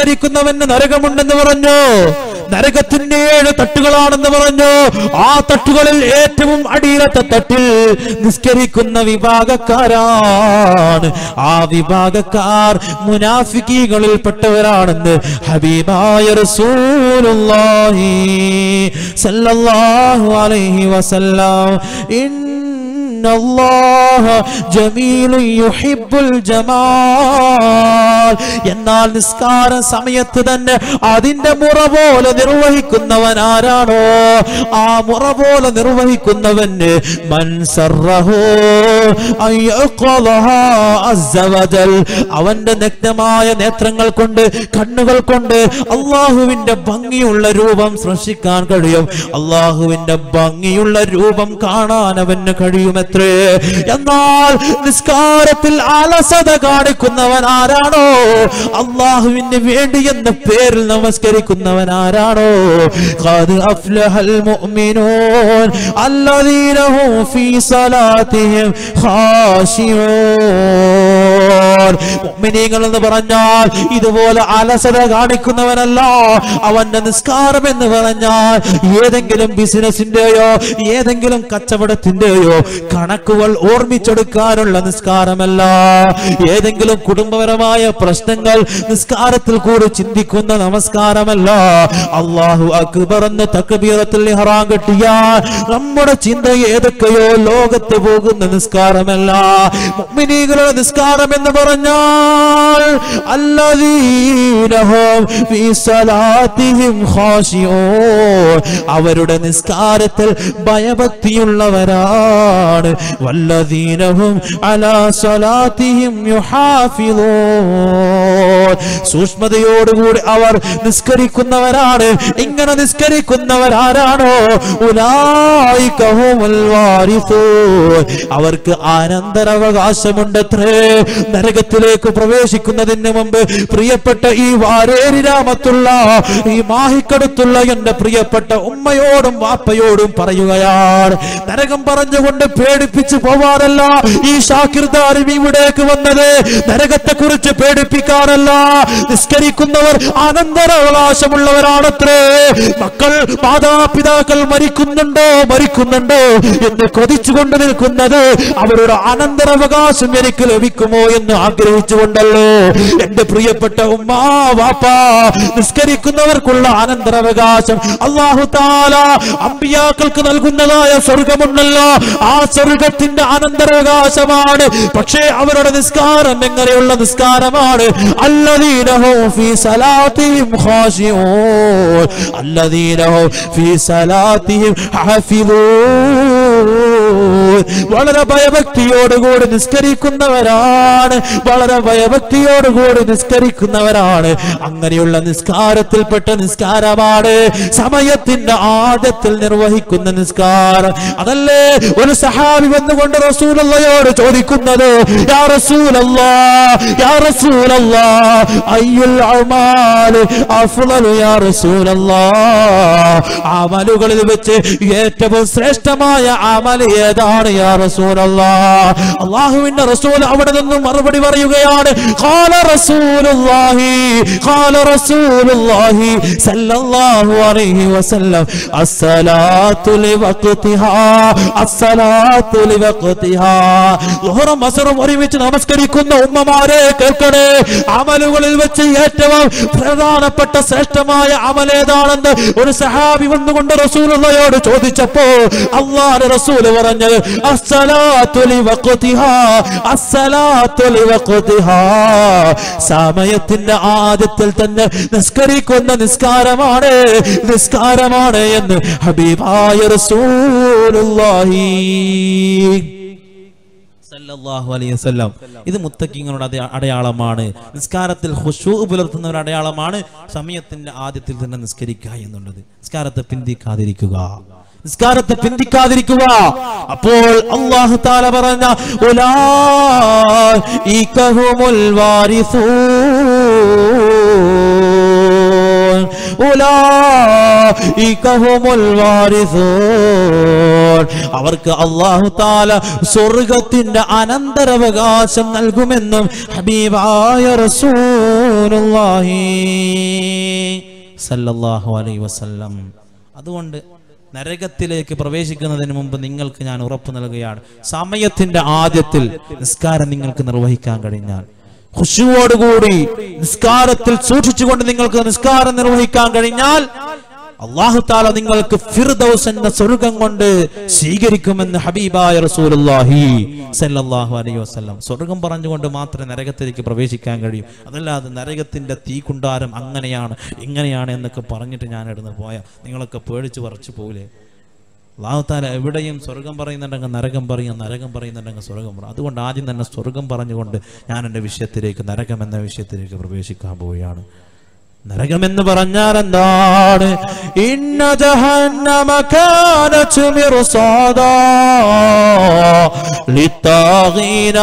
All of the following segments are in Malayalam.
നിസ്കരിക്കുന്നവന് നരകമുണ്ടെന്ന് പറഞ്ഞു നരകത്തിന്റെ ഏഴ് തട്ടുകളാണെന്ന് പറഞ്ഞു ആ തട്ടുകളിൽ ഏറ്റവും അടിയിലത്തെ തട്ടിൽ നിസ്കരിക്കുന്ന വിഭാഗക്കാരാണ് ആ വിഭാഗക്കാർ മുനാഫിക്കീകളിൽ പെട്ടവരാണെന്ന് ഹബീബായ റസൂലുള്ളാഹി സല്ലല്ലാഹു അലൈഹി വസല്ലം إن الله جميل يحب الجمال എന്നാൽ നിസ്കാര സമയത്ത് തന്നെ അതിന്റെ മുറ പോലെ നിർവഹിക്കുന്നവൻ ആരാണോ ആ മുറ പോലെ നിർവഹിക്കുന്നവന് മൻസറഹു അവന്റെ നഗ്നമായ നേത്രങ്ങൾ കൊണ്ട് കണ്ണുകൾ കൊണ്ട് അള്ളാഹുവിന്റെ ഭംഗിയുള്ള രൂപം സൃഷ്ടിക്കാൻ കഴിയും അള്ളാഹുവിന്റെ ഭംഗിയുള്ള രൂപം കാണാൻ അവന് കഴിയുമത്രേ എന്നാൽ നിസ്കാരത്തിൽ അലസത കാണിക്കുന്നവൻ ആരാണോ അള്ളാഹുവിന് വേണ്ടി എന്ന പേരിൽ നമസ്കരിക്കുന്നവൻ ആരാണോ ഖദ് അഫ്ലഹൽ മുഅ്മിനൂൻ الذين هم في صلاتهم خاشعون മുഅ്മിനീങ്ങൾ എന്ന് പറഞ്ഞാൽ ഇതുപോലെ അലസത കാണിക്കുന്നവനല്ല അവന്റെ നിസ്കാരം എന്ന് പറഞ്ഞാൽ ഏതെങ്കിലും ബിസിനസിന്റെയോ ഏതെങ്കിലും കച്ചവടത്തിന്റെയോ കണക്കുകൾ ഓർമ്മിച്ചെടുക്കാനുള്ള നിസ്കാരമല്ല ഏതെങ്കിലും കുടുംബപരമായ പ്രശ്നങ്ങൾ നിസ്കാരത്തിൽ കൂടി ചിന്തിക്കുന്ന നമസ്കാരമല്ല അള്ളാഹു അക്ബർ എന്ന് തക്ബീറത്തിൽ ഇഹ്റാം കെട്ടിയാൽ നമ്മുടെ ചിന്ത ഏതൊക്കെയോ ലോകത്ത് പോകുന്ന നിസ്കാരമല്ല മുഅ്മിനീകളുടെ നിസ്കാരം എന്ന് പറഞ്ഞാൽ അല്ലദീനഹും ഫീ സലാത്തിഹിം ഖാശിഊൻ അവരുടെ നിസ്കാരത്തിൽ ഭയഭക്തിയുള്ളവരാണ് വല്ലദീനഹും അലാ സലാത്തിഹിം യുഹാഫിളൂൻ സൂക്ഷ്മതയോടുകൂടി അവർ നിസ്കരിക്കുന്നവരാണ് ഇങ്ങനെ നിസ്കരിക്കുന്നവരാരാണോ ഉലായിക ഹുമുൽ വാരിസൂൻ അവർക്ക് ആനന്തരാവകാശമുണ്ടത്രേ നരകത്തിലേക്ക് പ്രവേശിക്കുന്നതിന് മുമ്പ് പ്രിയപ്പെട്ട ഈ വാരേരി രാമത്തുള്ള ഈ മാഹിക്കടുത്തുള്ള എന്റെ പ്രിയപ്പെട്ട ഉമ്മയോടും വാപ്പയോടും പറയുകയാണ് നരകം പറഞ്ഞുകൊണ്ട് പേടിപ്പിച്ചു പോവാറല്ല ഈ ഷാക്കിർദാരും ഇവിടേക്ക് വന്നത് നരകത്തെ കുറിച്ച് പേടിപ്പിക്കാനല്ല നിസ്കരിക്കുന്നവർ അനന്തരാവകാശമുള്ളവരാണത്രേ മക്കൾ മാതാപിതാക്കൾ മരിക്കുന്നുണ്ടോ മരിക്കുന്നുണ്ടോ എന്ന് കൊതിച്ചുകൊണ്ട് നിൽക്കുന്നത് അവരുടെ അനന്തരാവകാശം എനിക്ക് ലഭിക്കുമോ എന്ന് ആഗ്രഹിച്ചുകൊണ്ടല്ലോ എന്റെ പ്രിയപ്പെട്ട ഉമ്മാ വാപ്പ നിസ്കരിക്കുന്നവർക്കുള്ള അനന്തരാവകാശം അള്ളാഹു താല അമ്പിയാക്കൾക്ക് നൽകുന്നതായ സ്വർഗമുണ്ടല്ലോ ആ സ്വർഗത്തിന്റെ അനന്തരാവകാശമാണ് പക്ഷേ അവരുടെ നിസ്കാരം എങ്ങനെയുള്ള നിസ്കാരമാണ് അല്ലദീനഹും ഫീ സലാത്തിഹിം ഖാശിഊൻ അല്ലദീനഹും ഫീ സലാത്തിഹിം ഹാഫിളൂൻ വളരെ ഭയഭക്തിയോടുകൂടി നിസ്കരിക്കുന്നവരാണ് വളരെ ഭയഭക്തിയോടുകൂടി നിസ്കരിക്കുന്നവരാണ് അങ്ങനെയുള്ള നിസ്കാരത്തിൽപ്പെട്ട നിസ്കാരമാണ് സമയത്തിന്റെ ആദ്യത്തിൽ നിർവഹിക്കുന്ന നിസ്കാരം അതല്ലേ ഒരു സഹാബി വന്നുകൊണ്ട് റസൂലയോട് ചോദിക്കുന്നത് യാ റസൂലല്ലാ യാ റസൂലല്ലാ അയ്യുൽ അമാല് അഫ്ളലു യാ റസൂലല്ലാ അമലുകളിൽ വെച്ച് ഏറ്റവും ശ്രേഷ്ഠമായ അമൽ ഏതാണ് യാ റസൂലല്ലാ അള്ളാഹുവിന്റെ റസൂൽ അവിടെ നിന്നും മറുപടി പറയുകയാണ് ഖാല റസൂലുള്ളാഹി ഖാല റസൂലുള്ളാഹി സല്ലല്ലാഹു അലൈഹി വസല്ലം അസ്സലാത്തു ലിവഖ്തിഹാ അസ്സലാത്തു ലിവഖ്തിഹാ ളുഹറും അസറും ഒരുമിച്ച് നമസ്കരിക്കുന്ന ഉമ്മമാരെ കേൾക്കണേ അമലുകളിൽ വെച്ച് ഏറ്റവും പ്രധാനപ്പെട്ട ശ്രേഷ്ഠമായ അമലേതാണെന്ന് ഒരു സഹാബി വന്നുകൊണ്ട് റസൂലുള്ളയോട് ചോദിച്ചപ്പോ അള്ളാഹുവിന്റെ റസൂൽ പറഞ്ഞത് അസ്സലാത്തു ലിവഖ്തിഹാ അസ്സലാത്തു ലിവഖ്തിഹാ സമയത്തിന്റെ ആദ്യത്തിൽ തന്നെ നിസ്കരിക്കുന്ന നിസ്കാരമാണ് നിസ്കാരമാണ് എന്ന് ഹബീബായ റസൂലുള്ളാഹി സല്ലല്ലാഹു അലൈഹി വസല്ലം ഇത് മുത്തക്കിങ്ങളുടെ അടയ- അടയാളമാണ് നിസ്കാരത്തിൽ ഖുശൂ പുലർത്തുന്ന ഒരു അടയാളമാണ് സമയത്തിന്റെ ആദ്യത്തിൽ തന്നെ നിസ്കരിക്കുക എന്നുള്ളത് നിസ്കാരത്തെ പിന്തിക്കാതിരിക്കുക നിസ്കാരത്തെ പിന്തിക്കാതിരിക്കുക അപ്പോൾ അള്ളാഹു താല പറഞ്ഞ ഉലായിക ഹുമുൽ വാരിസൂൻ ഉലൈകഹുമുൽ വാരിസൂൻ അവർക്ക് അല്ലാഹു തആല സ്വർഗ്ഗത്തിന്റെ അനന്തരാവകാശം നൽകുമെന്നും ഹബീബായ റസൂലുള്ളാഹി സല്ലല്ലാഹു അലൈഹി വസല്ലം അതുകൊണ്ട് നരകത്തിലേക്ക് പ്രവേശിക്കുന്നതിന് മുമ്പ് നിങ്ങൾക്ക് ഞാൻ ഉറപ്പ് നൽകുകയാണ് സമയത്തിന്റെ ആദ്യത്തിൽ നിസ്കാരം നിങ്ങൾക്ക് നിർവഹിക്കാൻ കഴിഞ്ഞാൽ ഖുശുവോടുകൂടി നിസ്കാരത്തിൽ സൂക്ഷിച്ചുകൊണ്ട് നിങ്ങൾക്ക് നിസ്കാരം നിർവഹിക്കാൻ കഴിഞ്ഞാൽ അള്ളാഹു താല നിങ്ങൾക്ക് ഫിർദൗസ് എന്ന സ്വർഗം കൊണ്ട് സ്വീകരിക്കുമെന്ന് ഹബീബായ റസൂലുള്ളാഹി സല്ലല്ലാഹു അലൈഹി വസല്ലം സ്വർഗം പറഞ്ഞുകൊണ്ട് മാത്രമേ നരകത്തിലേക്ക് പ്രവേശിക്കാൻ കഴിയൂ അതല്ലാതെ നരകത്തിന്റെ തീ കുണ്ടാരം അങ്ങനെയാണ് ഇങ്ങനെയാണ് എന്നൊക്കെ പറഞ്ഞിട്ട് ഞാൻ ഇടുന്ന് പോയ നിങ്ങളൊക്കെ പേടിച്ച് പറിച്ചു പോകില്ലേ അള്ളാഹു താല എവിടെയും സ്വർഗം പറയുന്നുണ്ടെങ്കിൽ നരകം പറയും നരകം പറയുന്നുണ്ടെങ്കിൽ സ്വർഗം പറയും അതുകൊണ്ട് ആദ്യം തന്നെ സ്വർഗം പറഞ്ഞുകൊണ്ട് ഞാൻ എൻ്റെ വിഷയത്തിലേക്ക് നരകം എന്ന വിഷയത്തിലേക്ക് പ്രവേശിക്കാൻ പോവുകയാണ് നരകമെന്ന് പറഞ്ഞാൽ എന്താണ് ഇന്ന ജഹന്നമ കാനത് മിർസാദാ ലിത്താഗീന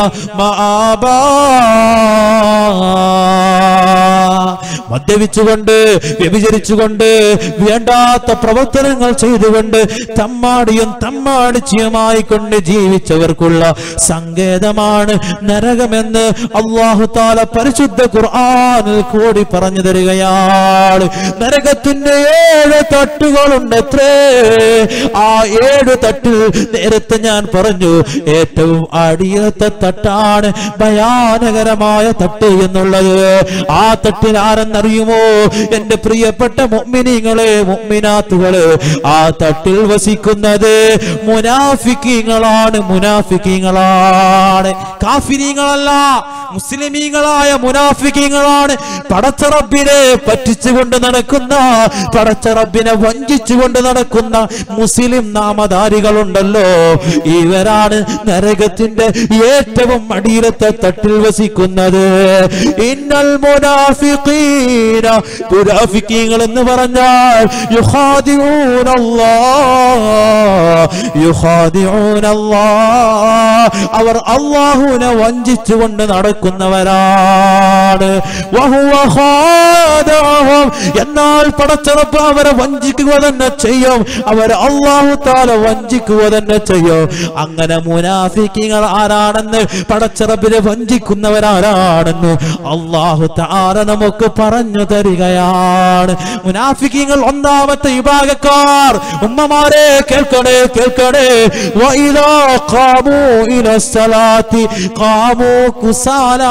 മആബാ മദ്യപിച്ചുകൊണ്ട് വ്യഭിചരിച്ചുകൊണ്ട് വേണ്ടാത്ത പ്രവർത്തനങ്ങൾ ചെയ്തുകൊണ്ട് തമ്മാടിയും തമ്മാടിച്ചിയുമായി കൊണ്ട് ജീവിച്ചവർക്കുള്ള സങ്കേതമാണ് നരകമെന്ന് അള്ളാഹു താല പരിശുദ്ധ ഖുർആനിൽ കൂടി പറഞ്ഞു തരികയാണ് നരകത്തിന്റെ ഏഴ് തട്ടുകളുണ്ടത്രേ ആ ഏഴ് തട്ടിൽ നേരത്തെ ഞാൻ പറഞ്ഞു ഏറ്റവും അടിയത്തെ തട്ടാണ് ഭയാനകരമായ തട്ട് എന്നുള്ളത് ആ തട്ടിൽ ആരെന്നറിയുമോ എന്റെ പ്രിയപ്പെട്ട മുഅ്മിനീങ്ങളെ മുഅ്മിനാത്തുകളെ ആ തട്ടിൽ വസിക്കുന്നത് മുനാഫിക്കീങ്ങളാണ് മുനാഫിക്കീങ്ങളാണ് കാഫിരീങ്ങളല്ല മുസ്ലിമീങ്ങളായ മുനാഫിക്കീങ്ങളാണ് പടച്ചറബിനെ പറ്റിച്ചുകൊണ്ട് നടക്കുന്ന പടച്ചറബിനെ വഞ്ചിച്ചുകൊണ്ട് നടക്കുന്ന മുസ്ലിം നാമധാരികളുണ്ടല്ലോ ഇവരാണ് നരകത്തിന്റെ ഏറ്റവും അടിയിലത്തെ തട്ടിൽ വസിക്കുന്നത് ഇന്നൽ മുനാഫിഖീന മുനാഫിക്കീങ്ങൾ എന്ന് പറഞ്ഞാൽ യുഖാദിഊന യുഖാദിഊന അവർ അള്ളാഹുവിനെ വഞ്ചിച്ചുകൊണ്ട് നടക്കുന്നവരാണ് വഹുവ ഖാദഅഹും. എന്നാൽ പടച്ചറപ്പ് അവരെ വഞ്ചിക്കുക തന്നെ ചെയ്യും അവർ അള്ളാഹു താല വഞ്ചിക്കുക തന്നെ ചെയ്യും അങ്ങനെ മുനാഫിക്കിങ്ങൾ ആരാണെന്ന് പടച്ചറപ്പിനെ വഞ്ചിക്കുന്നവരാരാണെന്ന് അള്ളാഹു താല നമുക്ക് പറഞ്ഞു തരികയാണ് മുനാഫിക്കിങ്ങൾ ഒന്നാമത്തെ വിഭാഗക്കാർ ഉമ്മമാരെ കേൾക്കണേ കേൾക്കണേ വഇദാ ഖാമൂ ഇല സലാത്തി ഖാമൂ കുസാലാ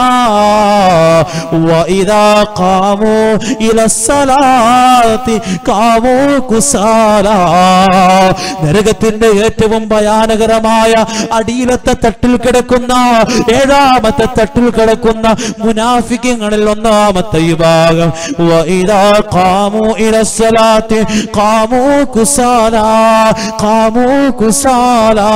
വഇദാ ഖാമൂ ഇല സലാത്തി ഖാമൂ കുസാലാ നരകത്തിന്റെ ഏറ്റവും ഭയാനകരമായ അടിയിലത്തെ തട്ടിൽ കിടക്കുന്ന ഏഴാമത്തെ തട്ടിൽ കിടക്കുന്ന മുനാഫിക്കങ്ങളിൽ ഒന്നാമത്തെ വിഭാഗം വഇദാ ഖാമൂ ഇല സലാത്തി ഖാമൂ കുസാലാ ഖാമൂ കുസാലാ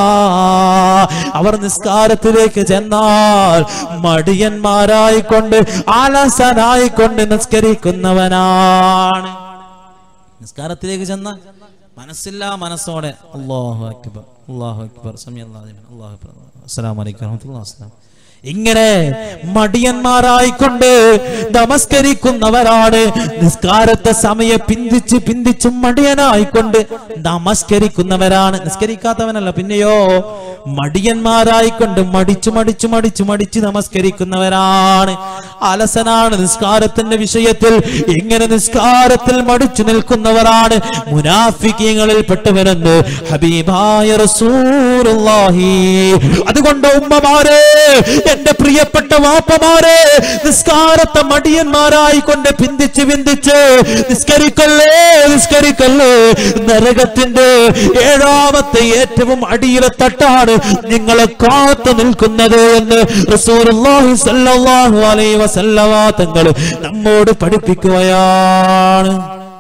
അവർ നിസ്കാരത്തിലേക്ക് ചെന്നാൽ മടിയന്മാരായിക്കൊണ്ട് ആലസനായിക്കൊണ്ട് നിസ്കരിക്കുന്നവനാണ് നിസ്കാരത്തിലേക്ക് ചെന്നാൽ മനസ്സില്ലാ മനസ്സോടെ അള്ളാഹു അക്ബർ അള്ളാഹു അക്ബർ സമയം അള്ളാഹു അക്ബർ അസ്സലാമു അലൈക്കും വറഹ്മത്തുള്ളാഹി വസ്സലാം ഇങ്ങനെ മടിയന്മാരായിക്കൊണ്ട് നമസ്കരിക്കുന്നവരാണ് നിസ്കാരത്തെ സമയം പിന്തിച്ച് പിന്തിച്ച് മടിയനായിക്കൊണ്ട് നമസ്കരിക്കുന്നവരാണ് നിസ്കരിക്കാത്തവനല്ല പിന്നെയോ മടിയന്മാരായിക്കൊണ്ട് മടിച്ചു മടിച്ചു മടിച്ചു മടിച്ച് നമസ്കരിക്കുന്നവരാണ് അലസനാണ് നിസ്കാരത്തിന്റെ വിഷയത്തിൽ ഇങ്ങനെ നിസ്കാരത്തിൽ മടിച്ചു നിൽക്കുന്നവരാണ് മുനാഫിക്കങ്ങളിൽ പെട്ടവരെന്ന് ഹബീബായ റസൂലുള്ളാഹി അതുകൊണ്ട് ഉമ്മമാരെ എന്റെ പ്രിയപ്പെട്ട വാപ്പമാരെ നിസ്കാരത്തെ മടിയന്മാരായി കൊണ്ട് പിന്തിച്ച് പിന്തിച്ച് നിസ്കരിക്കല്ലേ നിസ്കരിക്കല്ലേ നരകത്തിന്റെ ഏഴാമത്തെ ഏറ്റവും അടിയിലെ തട്ടാണ് നിങ്ങളെ കാത്തു നിൽക്കുന്നത് എന്ന് റസൂലുള്ളാഹി സ്വല്ലല്ലാഹു അലൈഹി വസല്ലമ തങ്ങൾ നമ്മോട് പഠിപ്പിക്കുകയാണ്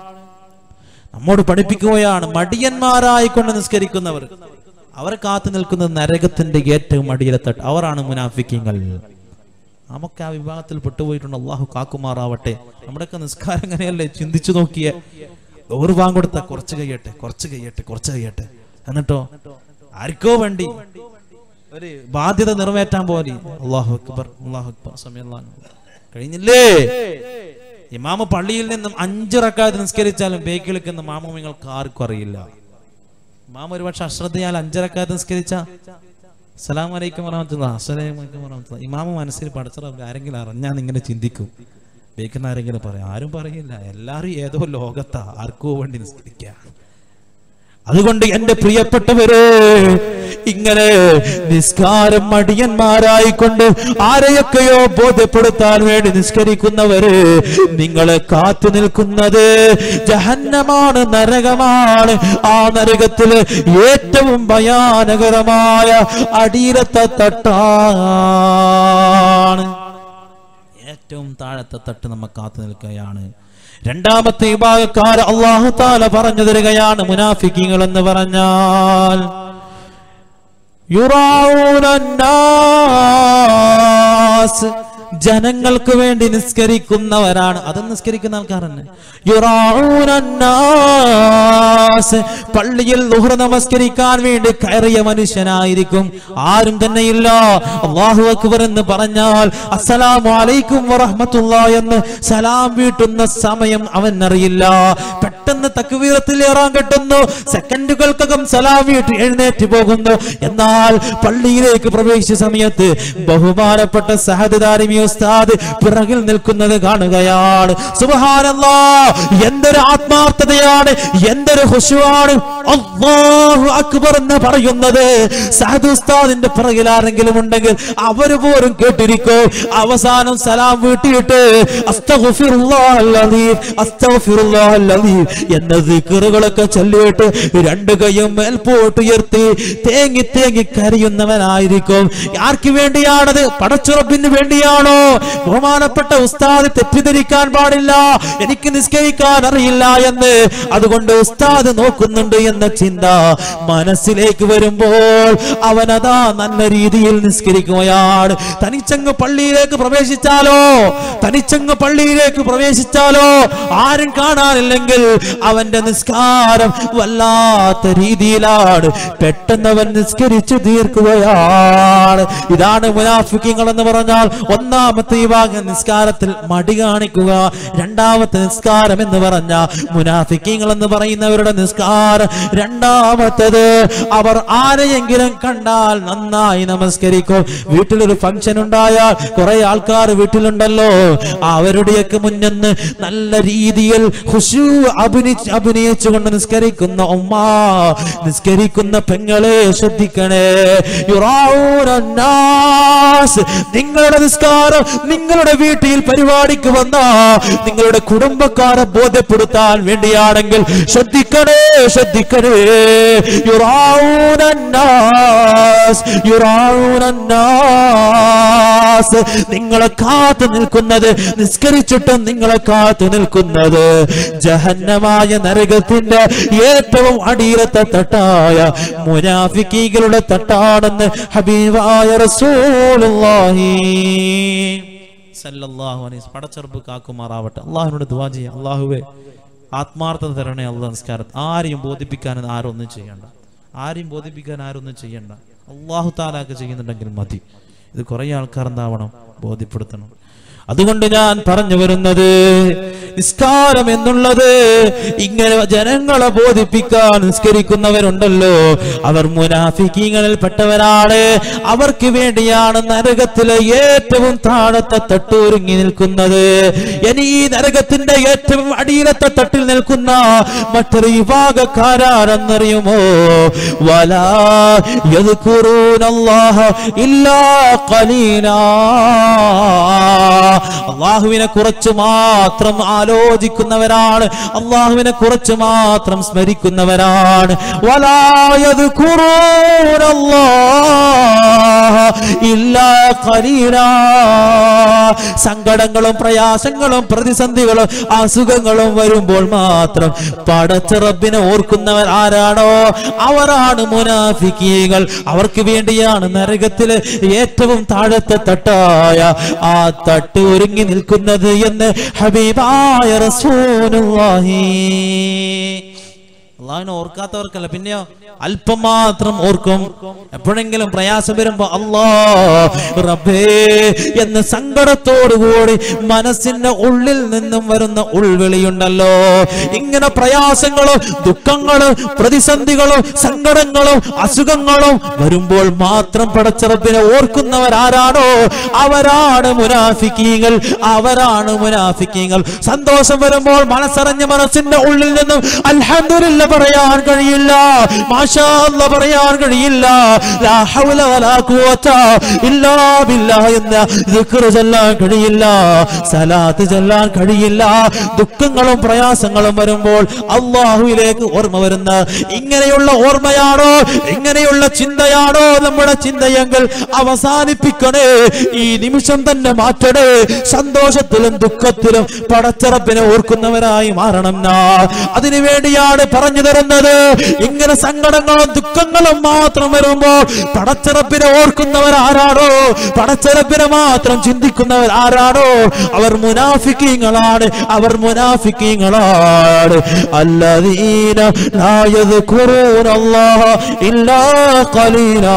നമ്മോട് പഠിപ്പിക്കുകയാണ് മടിയന്മാരായി കൊണ്ട് നിസ്കരിക്കുന്നവർ അവർ കാത്തു നിൽക്കുന്നത് നരകത്തിന്റെ ഏറ്റവും അടിയിലെ തട്ട് അവരാണ് മുനാഫിക്കങ്ങൾ നമുക്ക് ആ വിഭാഗത്തിൽ പെട്ടുപോയിട്ടുണ്ട് അള്ളാഹു കാക്കുമാറാവട്ടെ നമ്മുടെയൊക്കെ നിസ്കാരം എങ്ങനെയല്ലേ ചിന്തിച്ചു നോക്കിയേ ഒരു ഭാഗം കൊടുത്ത കുറച്ച് കഴിയട്ടെ കുറച്ച് കഴിയട്ടെ കുറച്ച് കഴിയട്ടെ എന്നിട്ടോ ആർക്കോ വേണ്ടി ഒരു ബാധ്യത നിറവേറ്റാൻ പോലെ അള്ളാഹു അക്ബർ അള്ളാഹു അക്ബർ സമയം കഴിഞ്ഞില്ലേ ഇമാമ പള്ളിയിൽ നിന്നും അഞ്ച് റക്കാത്ത് നിസ്കരിച്ചാലും ബേക്ക് നിൽക്കുന്ന മാമൂമിങ്ങൾക്ക് ആർക്കും അറിയില്ല ഇമാമ ഒരുപക്ഷെ അശ്രദ്ധയാൽ അഞ്ചരക്കാത്ത് നിസ്കരിച്ച സലാം വലൈക്കും വറഹമത്തുള്ള അസ്സലാമലൈക്കും വറഹമത്തുള്ള ഇമാമ മനസ്സിൽ പഠിച്ച ആരെങ്കിലും അറിഞ്ഞാൽ ഇങ്ങനെ ചിന്തിക്കും ബേക്കുന്ന ആരെങ്കിലും പറയും ആരും പറയില്ല എല്ലാവരും ഏതോ ലോകത്താ ആർക്കോ വേണ്ടി നിസ്കരിക്കുക അതുകൊണ്ട് എന്റെ പ്രിയപ്പെട്ടവരെ ഇങ്ങനെ നിസ്കാരം മടിയന്മാരായിക്കൊണ്ട് ആരെയൊക്കെയോ ബോധ്യപ്പെടുത്താൻ വേണ്ടി നിസ്കരിക്കുന്നവര് നിങ്ങളെ കാത്തു നിൽക്കുന്നത് ജഹന്നമാണ് നരകമാണ് ആ നരകത്തില് ഏറ്റവും ഭയാനകരമായ അടിയിലത്തെ തട്ടാണ് ഏറ്റവും താഴത്തെ തട്ട് നമ്മ കാത്തു നിൽക്കുകയാണ് രണ്ടാമത്തെ വിഭാഗക്കാർ അള്ളാഹു താല പറഞ്ഞു തരികയാണ് മുനാഫിക്കിങ്ങൾ എന്ന് പറഞ്ഞാൽ യുറാഊന നാസ്. ജനങ്ങൾക്ക് വേണ്ടി നിസ്കരിക്കുന്നവരാണ് അത് നിസ്കരിക്കുന്ന ആൾക്കാർ തന്നെ യുറാഊന നാസ്. പള്ളിയിൽ ലുഹ്റ നമസ്കരിക്കാൻ വേണ്ടി കയറിയ മനുഷ്യനായിരിക്കും ആരും തന്നെയില്ല അള്ളാഹു അക്ബർ എന്ന് പറഞ്ഞാൽ അസ്സലാമു അലൈക്കും വറഹ്മത്തുള്ളാ എന്ന് സലാം വീട്ടുന്ന സമയം അവൻ അറിയില്ല പെട്ടെന്ന് തക്വീറത്തിൽ ഏറാൻ കിട്ടുന്നു സെക്കൻഡുകൾക്കകം സലാം വീട്ടി എഴുന്നേറ്റ് പോകുന്നു എന്നാൽ പള്ളിയിലേക്ക് പ്രവേശിച്ച സമയത്ത് ബഹുമാനപ്പെട്ട സഹദാരിമി ഉസ്താദ് പിറകിൽ നിൽക്കുന്നത് കാണുകയാണ് സുബ്ഹാനല്ലാ എന്തൊരു ആത്മാർത്ഥതയാണ് എന്തൊരു ഹുഷുവാണ് അല്ലാഹു അക്ബർ എന്ന് പറയുന്നത് സഹദ് ഉസ്താദിന്റെ പിറകിൽ ആരെങ്കിലും ഉണ്ടെങ്കിൽ അവര് പോലും കേട്ടിരിക്കോ അവസാനം സലാം വീട്ടിയിട്ട് അസ്തഗ്ഫിറുല്ലാഹൽ അലീം, അസ്തഗ്ഫിറുല്ലാഹൽ അലീം എന്ന ദിക്റുകളൊക്കെ ചൊല്ലിയിട്ട് രണ്ട് കൈയും മേൽപോട്ട് ഉയർത്തി തേങ്ങി തേങ്ങി കരയുന്നവനായിരിക്കും ആർക്ക് വേണ്ടിയാണത് പടച്ചുറപ്പിന് വേണ്ടിയാണോ ബഹുമാനപ്പെട്ട ഉസ്താദ് തെറ്റിദ്ധരിക്കാൻ പാടില്ല എനിക്ക് നിസ്കരിക്കാൻ അറിയില്ല എന്ന് അതുകൊണ്ട് ഉസ്താദ് നോക്കുന്നുണ്ട് എന്ന ചിന്ത മനസ്സിലേക്ക് വരുമ്പോൾ അവനതാ നല്ല രീതിയിൽ നിസ്കരിക്കുകയാണ് തനിച്ചങ്ങ് പള്ളിയിലേക്ക് പ്രവേശിച്ചാലോ തനിച്ചങ്ങ് പള്ളിയിലേക്ക് പ്രവേശിച്ചാലോ ആരും കാണാനില്ലെങ്കിൽ അവന്റെ നിസ്കാരം വല്ലാത്ത രീതിയിലാണ് പെട്ടെന്ന് അവൻ നിസ്കരിച്ചു തീർക്കുകയാണ് ഇതാണ് മുനാഫിക്കങ്ങൾ എന്ന് പറഞ്ഞാൽ ഒന്നാമത്തെ വിഭാഗം നിസ്കാരത്തിൽ മടി കാണിക്കുക രണ്ടാമത്തെ നിസ്കാരം എന്ന് പറഞ്ഞ മുനാഫിക്കങ്ങൾ എന്ന് പറയുന്നവരുടെ നിസ്കാരം രണ്ടാമത്തത് അവർ ആരെയെങ്കിലും കണ്ടാൽ നന്നായി നമസ്കരിക്കും വീട്ടിലൊരു ഫംഗ്ഷൻ ഉണ്ടായാൽ കുറെ ആൾക്കാർ വീട്ടിലുണ്ടല്ലോ അവരുടെയൊക്കെ മുന്നിന്ന് നല്ല രീതിയിൽ ഖുശൂ അഭിനയിച്ച് അഭിനയിച്ചുകൊണ്ട് നിസ്കരിക്കുന്ന ഉമ്മ നിസ്കരിക്കുന്ന പെങ്ങളെ ശ്രദ്ധിക്കണേ യുറാഊന നാസ്. നിങ്ങളുടെ നിസ്കാരം നിങ്ങളുടെ വീട്ടിൽ പരിപാടിക്ക് വന്ന നിങ്ങളുടെ കുടുംബക്കാരെ ബോധ്യപ്പെടുത്താൻ വേണ്ടിയാണെങ്കിൽ ശ്രദ്ധിക്കണേ ശ്രദ്ധിക്കണേ യുറാഊന നാസ്. യുറാഊന നാസ്. നിങ്ങളെ കാത്തു നിൽക്കുന്നത് നിസ്കരിച്ചിട്ടും നിങ്ങളെ കാത്തു നിൽക്കുന്നത് ജഹന്നമായ നരകത്തിന്റെ ഏറ്റവും അടിയിലത്തെ തട്ടായ മുനാഫിക്കീകളുടെ തട്ടാണെന്ന് ഹബീബായ റസൂലുള്ളാഹി സല്ലല്ലാഹു അലൈഹി വസല്ലം. പടച്ചെറുപ്പ് കാക്കുമാറാവട്ടെ അള്ളാഹുവിനോട് ദുവാ ചെയ്യാം അള്ളാഹുവേ ആത്മാർത്ഥത തരണേ അള്ളാഹ് നിസ്കാരത്ത് ആരെയും ബോധിപ്പിക്കാൻ ആരും ഒന്നും ചെയ്യണ്ട ആരെയും ബോധിപ്പിക്കാൻ ആരും ഒന്നും ചെയ്യണ്ട അള്ളാഹു താലാക്ക് ചെയ്യുന്നുണ്ടെങ്കിൽ മതി ഇത് കുറെ ആൾക്കാർ എന്താവണം ബോധ്യപ്പെടുത്തണം അതുകൊണ്ട് ഞാൻ പറഞ്ഞു വരുന്നത് നിസ്കാരം എന്നുള്ളത് ഇങ്ങനെ ജനങ്ങളെ ബോധിപ്പിക്കാൻ നിസ്കരിക്കുന്നവരുണ്ടല്ലോ അവർ മുനാഫിക്കീങ്ങളിൽ പെട്ടവരാണ് അവർക്ക് വേണ്ടിയാണ് നരകത്തിലെ ഏറ്റവും താഴത്തെ തട്ടൊരുങ്ങി നിൽക്കുന്നത് ഇനി ഈ നരകത്തിന്റെ ഏറ്റവും അടിയിലത്തെ തട്ടിൽ നിൽക്കുന്ന മറ്റൊരു വിഭാഗക്കാരാണെന്നറിയുമോ വലാ യദ്കുറൂനല്ലാഹ ഇല്ലാ ഖലീലാ അള്ളാഹുവിനെ കുറിച്ച് മാത്രം ആലോചിക്കുന്നവരാണ് അള്ളാഹുവിനെ കുറിച്ച് മാത്രം സ്മരിക്കുന്നവരാണ് വലായത് ഇല്ലാ ഖലീലാ. സങ്കടങ്ങളും പ്രയാസങ്ങളും പ്രതിസന്ധികളും അസുഖങ്ങളും വരുമ്പോൾ മാത്രം പടച്ചിറപ്പിനെ ഓർക്കുന്നവർ ആരാണോ അവരാണ് മുനാഫിക്കീകൾ അവർക്ക് വേണ്ടിയാണ് നരകത്തിലെ ഏറ്റവും താഴത്തെ തട്ടായ ആ തട്ട് ഒരുങ്ങി നിൽക്കുന്നത് എന്ന് ഹബീബായ റസൂലുള്ളാഹി അള്ളാഹിനെ ഓർക്കാത്തവർക്കല്ല പിന്നെയോ അല്പം മാത്രം ഓർക്കും എപ്പോഴെങ്കിലും പ്രയാസം വരുമ്പോ അല്ലാ റബ്ബേ എന്ന് സങ്കടത്തോടുകൂടി മനസ്സിന്റെ ഉള്ളിൽ നിന്നും വരുന്ന ഉൾവിളിയുണ്ടല്ലോ ഇങ്ങനെ പ്രയാസങ്ങളും ദുഃഖങ്ങളും പ്രതിസന്ധികളും സങ്കടങ്ങളും അസുഖങ്ങളും വരുമ്പോൾ മാത്രം പടച്ചിറപ്പിനെ ഓർക്കുന്നവരാരാണോ അവരാണ് മുനാഫിക്കീങ്ങൾ അവരാണ് മുനാഫിക്കീങ്ങൾ സന്തോഷം വരുമ്പോൾ മനസ്സറിഞ്ഞ മനസ്സിന്റെ ഉള്ളിൽ നിന്നും അൽഹംദുലില്ല പറയാൻ കഴിയില്ല മാഷാ അല്ലാ പറയാൻ കഴിയില്ല ലാ ഹൗല വലാ ഖുവത ഇല്ലാ ബില്ലാഹ് എന്ന ദിക്ർ ചൊല്ലാൻ കഴിയില്ല സലാത്ത് ചൊല്ലാൻ കഴിയില്ല ദുഃഖങ്ങളും പ്രയാസങ്ങളും വരുമ്പോൾ അള്ളാഹുവിലേക്ക് ഓർമ്മ വരുന്ന ഇങ്ങനെയുള്ള ഓർമ്മയാണോ ഇങ്ങനെയുള്ള ചിന്തയാണോ നമ്മുടെ ചിന്തയെങ്കിൽ അവസാനിപ്പിക്കണേ ഈ നിമിഷം തന്നെ മാറ്റണേ സന്തോഷത്തിലും ദുഃഖത്തിലും പടച്ചിറപ്പിനെ ഓർക്കുന്നവരായി മാറണം നാ അതിനു വേണ്ടിയാണ് പറഞ്ഞു തരുന്നത് ഇങ്ങനെ സങ്കടങ്ങളും ദുഃഖങ്ങളും മാത്രം വരുമ്പോൾ പടച്ചിറപ്പിനെ ഓർക്കുന്നവർ ആരാണോ പടച്ചിറപ്പിനെ മാത്രം ചിന്തിക്കുന്നവർ ആരാണോ അവർ മുനാഫിക്കീങ്ങളാണ് അവർ മുനാഫിക്കീങ്ങളാണ് അല്ലദീന ലാ യദ്കുറൂന അല്ലാഹ ഇല്ലാ ഖലീലാ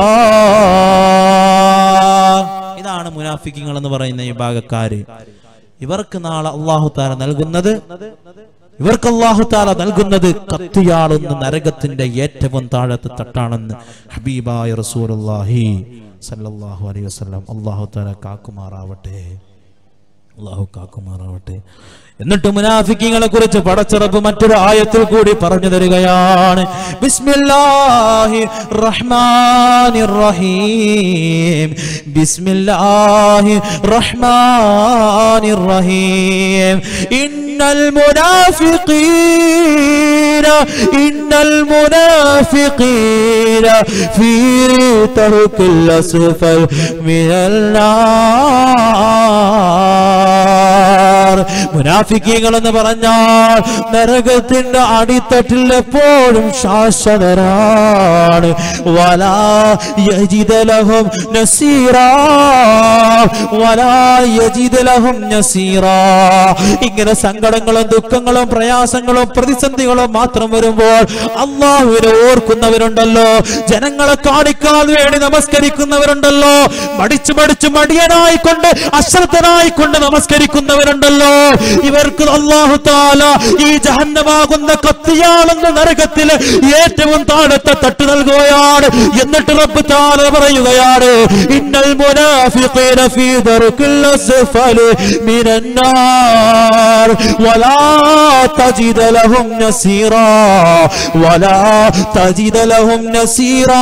ഇതാണ് മുനാഫിക്കീങ്ങൾ എന്ന് പറയുന്ന ഈ ഭാഗക്കാര് ഇവർക്ക് നാളെ അള്ളാഹു താല നൽകുന്നത് ഇവർക്ക് അള്ളാഹു താല നൽകുന്നത് കത്തിയാളുന്ന നരകത്തിന്റെ ഏറ്റവും താഴത്തെ തട്ടാണെന്ന് ഹബീബായ റസൂലുള്ളാഹി സല്ലല്ലാഹു അലൈഹി വസല്ലം അള്ളാഹു താല കാക്കുമാറാവട്ടെ അള്ളാഹു കാക്കുമാറാവട്ടെ എന്നിട്ട് മുനാഫിക്കിങ്ങളെ കുറിച്ച് പടച്ചിറപ്പ് മറ്റൊരു ആയത്തിൽ കൂടി പറഞ്ഞു തരികയാണ് ബിസ്മില്ലാഹി റഹ്മാനിർ റഹീം ബിസ്മില്ലാഹി റഹ്മാനിർ റഹീം ഇന്നൽ മുനാഫിഖീന ഇന്നൽ മുനാഫിഖീന ഫീ തർക്കിൽ അസ്ഫൽ മിനൽ നാർ മുനാഫിക്കീങ്ങൾ എന്ന് പറഞ്ഞാൽ നരകത്തിന്റെ അടിത്തട്ടിൽ എപ്പോഴും ശാശ്വതരാണ് വലാ യജിദലഹും നസീറാ വലാ യജിദലഹും നസീറാ ഇങ്ങനെ സങ്കടങ്ങളും ദുഃഖങ്ങളും പ്രയാസങ്ങളും പ്രതിസന്ധികളും മാത്രം വരുമ്പോൾ അള്ളാഹുവിനെ ഓർക്കുന്നവരുണ്ടല്ലോ ജനങ്ങളെ കാണിക്കാൻ വേണ്ടി നമസ്കരിക്കുന്നവരുണ്ടല്ലോ മടിച്ചു മടിച്ചു മടിയനായിക്കൊണ്ട് അശ്രദ്ധനായിക്കൊണ്ട് നമസ്കരിക്കുന്നവരുണ്ടല്ലോ ഇവർക്ക് അള്ളാഹു താല ഈ ജഹന്നമാകുന്ന കത്തിയാളുന്ന നരകത്തില് ഏറ്റവും താഴത്തെ തട്ട് നൽകുകയാണ് എന്നിട്ട് റബ്ബ് താല പറയുകയാണ് ഇന്നൽ മുനാഫിഖീന ഫീ ദർക്കിൽ അസ്ഫലി മിനൻ നാർ വലാ തജിദ ലഹും നസീറാ വലാ തജിദ ലഹും നസീറാ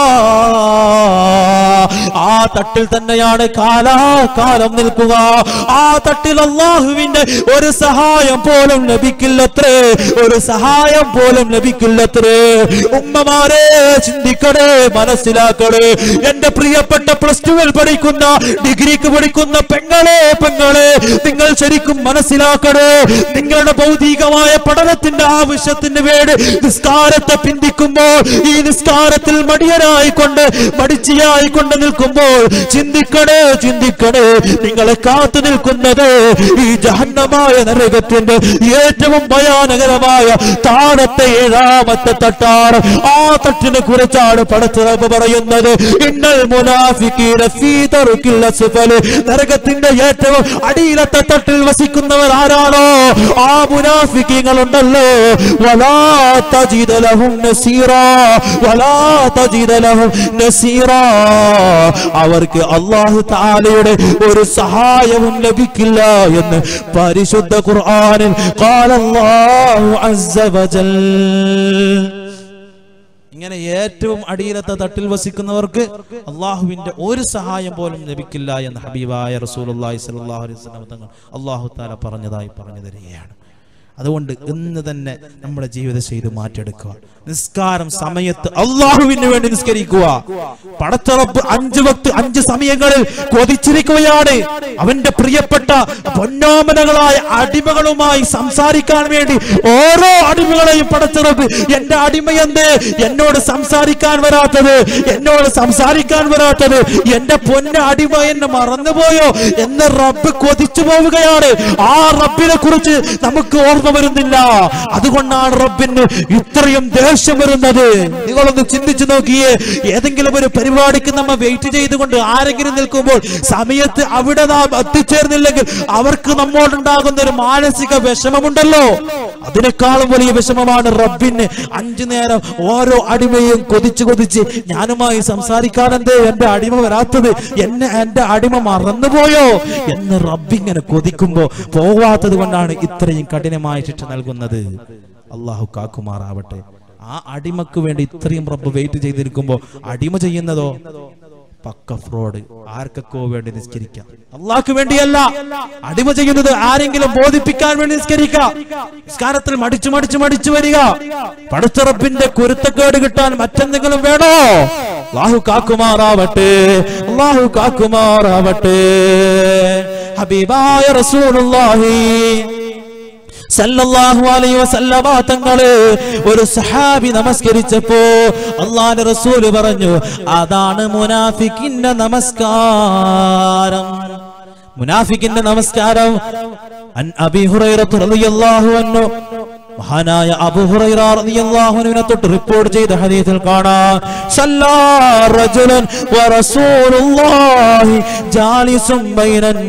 ആ തട്ടിൽ തന്നെയാണ് കാലാകാലം നിൽക്കുക ആ തട്ടിൽ അള്ളാഹുവിന്റെ ഒരു സഹായം പോലും ലഭിക്കില്ലത്രേ ഒരു സഹായം പോലും ലഭിക്കില്ലത്രേ ഉമ്മമാരെ ചിന്തിക്കണേ മനസ്സിലാക്കണേ എന്റെ പ്രിയപ്പെട്ട പ്ലസ് ടുവിൽ പഠിക്കുന്ന ഡിഗ്രിക്ക് പഠിക്കുന്ന പെങ്ങളെ പെങ്ങളെ നിങ്ങൾ ശരിക്കും മനസ്സിലാക്കണേ നിങ്ങളുടെ ഭൗതികമായ പഠനത്തിന്റെ ആവശ്യത്തിന് വേണ്ടി നിസ്കാരത്തെ പിന്തിക്കുമ്പോൾ ഈ നിസ്കാരത്തിൽ മടിയനായിക്കൊണ്ട് മടിച്ചിയായിക്കൊണ്ട് നിൽക്കുമ്പോൾ ചിന്തിക്കണേ ചിന്തിക്കണേ നിങ്ങളെ കാത്തു നിൽക്കുന്നത് ഈ ജഹന്നമായ നരകത്തിന്റെ ഏറ്റവും ഭയാനകരമായ താഴത്തെ ഏഴാമത്തെ തട്ടാണ് ആ തട്ടിനെ കുറിച്ചാണ് പടച്ചിറപ്പ് പറയുന്നത് ഇന്നൽ മുനാഫിക്കീന ഫീ തറുക്കിൽ അസ്ഫല് നരകത്തിന്റെ ഏറ്റവും അടിയിലത്തെ തട്ടിൽ വസിക്കുന്നവർ ആരാണോ ആ മുനാഫിക്കീങ്ങൾ ഉണ്ടല്ലോ വലാ തജിദ ലഹും നസീറാ വലാ തജിദ ലഹും നസീറാ അവർക്ക് അല്ലാഹു തആലയുടെ ഒരു സഹായവും ലഭിക്കില്ല എന്ന് പരിശുദ്ധ ഖുർആനിൽ ഖാല അല്ലാഹു അസ്സ വജൽ ഇങ്ങനെ ഏറ്റവും അടിയിലത്തെ തട്ടിൽ വസിക്കുന്നവർക്ക് അള്ളാഹുവിന്റെ ഒരു സഹായം പോലും ലഭിക്കില്ല എന്ന് ഹബീബായ റസൂലുള്ളാഹി സ്വല്ലല്ലാഹു അലൈഹി വസല്ലം തങ്ങൾ അള്ളാഹു താല പറഞ്ഞതായി പറഞ്ഞു തരികയാണ് അതുകൊണ്ട് ഇന്ന് തന്നെ നമ്മുടെ ജീവിത ചെയ്ത് മാറ്റിയെടുക്കുക നിസ്കാരം സമയത്ത് അള്ളാഹുവിന് വേണ്ടി നിസ്കരിക്കുക പടത്തറപ്പ് അഞ്ച് വക്ത് അഞ്ച് സമയങ്ങളിൽ കൊതിച്ചിരിക്കുകയാണ് അവന്റെ പ്രിയപ്പെട്ട പൊന്നോമനകളായ അടിമകളുമായി സംസാരിക്കാൻ വേണ്ടി ഓരോ അടിമകളെയും പടച്ചിറപ്പ് എന്റെ അടിമയെന്തേ എന്നോട് സംസാരിക്കാൻ വരാത്തത് എന്നോട് സംസാരിക്കാൻ വരാത്തത് എന്റെ പൊന്ന അടിമ എന്നെ മറന്നുപോയോ എന്ന് റബ്ബ് കൊതിച്ചു പോവുകയാണ് ആ റബ്ബിനെ കുറിച്ച് നമുക്ക് ഓർമ്മ ഓർമ്മ വരുന്നില്ല അതുകൊണ്ടാണ് റബ്ബിന് ഇത്രയും ദേഷ്യം വരുന്നത് നിങ്ങളൊന്ന് ചിന്തിച്ചു നോക്കിയേ ഏതെങ്കിലും ഒരു പരിപാടിക്ക് നമ്മ വെയിറ്റ് ചെയ്തുകൊണ്ട് ആരെങ്കിലും നിൽക്കുമ്പോൾ സമയത്ത് അവിടെ നാം എത്തിച്ചേർന്നില്ലെങ്കിൽ അവർക്ക് നമ്മോടുണ്ടാകുന്ന ഒരു മാനസിക വിഷമമുണ്ടല്ലോ അതിനേക്കാളും വലിയ വിഷമമാണ് റബ്ബിന് അഞ്ചു നേരം ഓരോ അടിമയും കൊതിച്ച് കൊതിച്ച് ഞാനുമായി സംസാരിക്കാനെന്തേ എന്റെ അടിമ വരാത്തത് എന്നെ എന്റെ അടിമ മറന്നുപോയോ എന്ന് റബ്ബിങ്ങനെ കൊതിക്കുമ്പോ പോവാത്തത് കൊണ്ടാണ് ഇത്രയും കഠിനമായ ശിക്ഷ നൽകുന്നത് അള്ളാഹു കാക്കുമാറാവട്ടെ ആ അടിമക്ക് വേണ്ടി ഇത്രയും റബ്ബ് വെയിറ്റ് ചെയ്തിരിക്കുമ്പോ അടിമ ചെയ്യുന്നതോ പക്ക ഫ്രോഡ് ആർക്കൊക്കെ വേണ്ടി നിസ്കരിക്കാം അള്ളാഹ്ക്ക് വേണ്ടിയല്ല അടിമ ചെയ്യുന്നത് ആരെങ്കിലും ബോധിപ്പിക്കാൻ വേണ്ടി നിസ്കരിക്കാം നിസ്കാരത്തിൽ മടിച്ചു മടിച്ചു മടിച്ചു വരിക പടുത്തറപ്പിന്റെ കുരുത്തക്കേട് കിട്ടാൻ മറ്റെന്തെങ്കിലും വേണോ അള്ളാഹു കാക്കുമാറാവട്ടെ അള്ളാഹു കാക്കുമാറാവട്ടെ ഹബീബായ റസൂലുള്ളാഹി സല്ലല്ലാഹു അലൈഹി വസല്ലമ തങ്ങള് ഒരു സഹാബി നമസ്കരിച്ചപ്പോ അള്ളാഹുവിന്റെ റസൂല് പറഞ്ഞു അതാണ് മുനാഫിക്കിന്റെ നമസ്കാരം മുനാഫിക്കിന്റെ നമസ്കാരം അൻ അബി ഹുറൈറ റളിയല്ലാഹു അൻഹു മഹാനായ അബൂ ഹുറൈറ റളിയല്ലാഹു അൻഹുവിനെ തൊട്ട് റിപ്പോർട്ട് ചെയ്ത ഹദീസിൽ കാണാം സല്ലാ റജുലൻ വറസൂലുള്ളാഹി ജാലിസും ബൈനൻ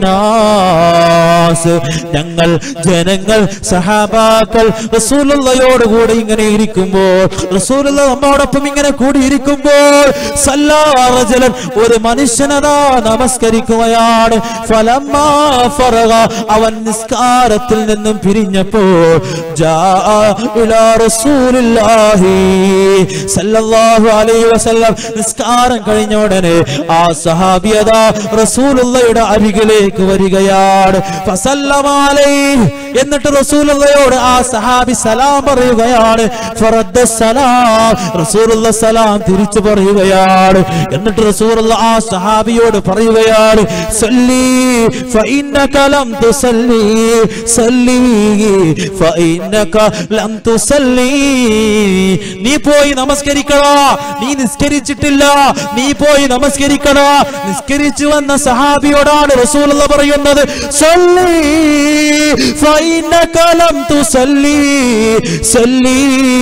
നാസ് ഞങ്ങൾ ജനങ്ങൾ സഹാബാക്കൾ റസൂലുള്ളയോട് കൂടെ ഇങ്ങനെ ഇരിക്കുമ്പോൾ റസൂലുള്ള നമ്മോടൊപ്പം ഇങ്ങനെ കൂടി ഇരിക്കുമ്പോൾ സല്ലാ റജുലൻ ഒരു മനുഷ്യനതാ നമസ്കരിക്കുകയാണ് ഫലമ്മാ ഫറഗ അവൻ നിസ്കാരത്തിൽ നിന്നും പിരിഞ്ഞപ്പോൾ ജാ ഇലാ റസൂലില്ലാഹി സല്ലല്ലാഹു അലൈഹി വസല്ലം നിസ്കാരം കഴിഞ്ഞ ഉടനെ ആ സഹാബിയത റസൂലുള്ളയുടെ അരികിലേക്ക് വരികയാണ് ഫസല്ലമ അലൈഹി എന്നിട്ട് റസൂലുള്ളയോട് ആ സഹാബി സലാം പറയുകയാണ് ഫറദ്ദ സലാം റസൂലുള്ള സലാം തിരിച്ചു പറയുകയാണ് എന്നിട്ട് റസൂലുള്ള ആ സഹാബിയോട് പറയുകയാണ് സല്ലി ഫഇന്നക ലം തുസല്ലി സല്ലി ഫഇന്നക ലം തുസല്ലി നീ പോയി നമസ്കരിക്കടാ നീ നിസ്കരിച്ചിട്ടില്ല നീ പോയി നമസ്കരിക്കടാ നിസ്കരിച്ചു വന്ന സഹാബിയോടാണ് റസൂലുള്ള പറയുന്നത് സല്ലി فإنك لم تصلي സല്ലി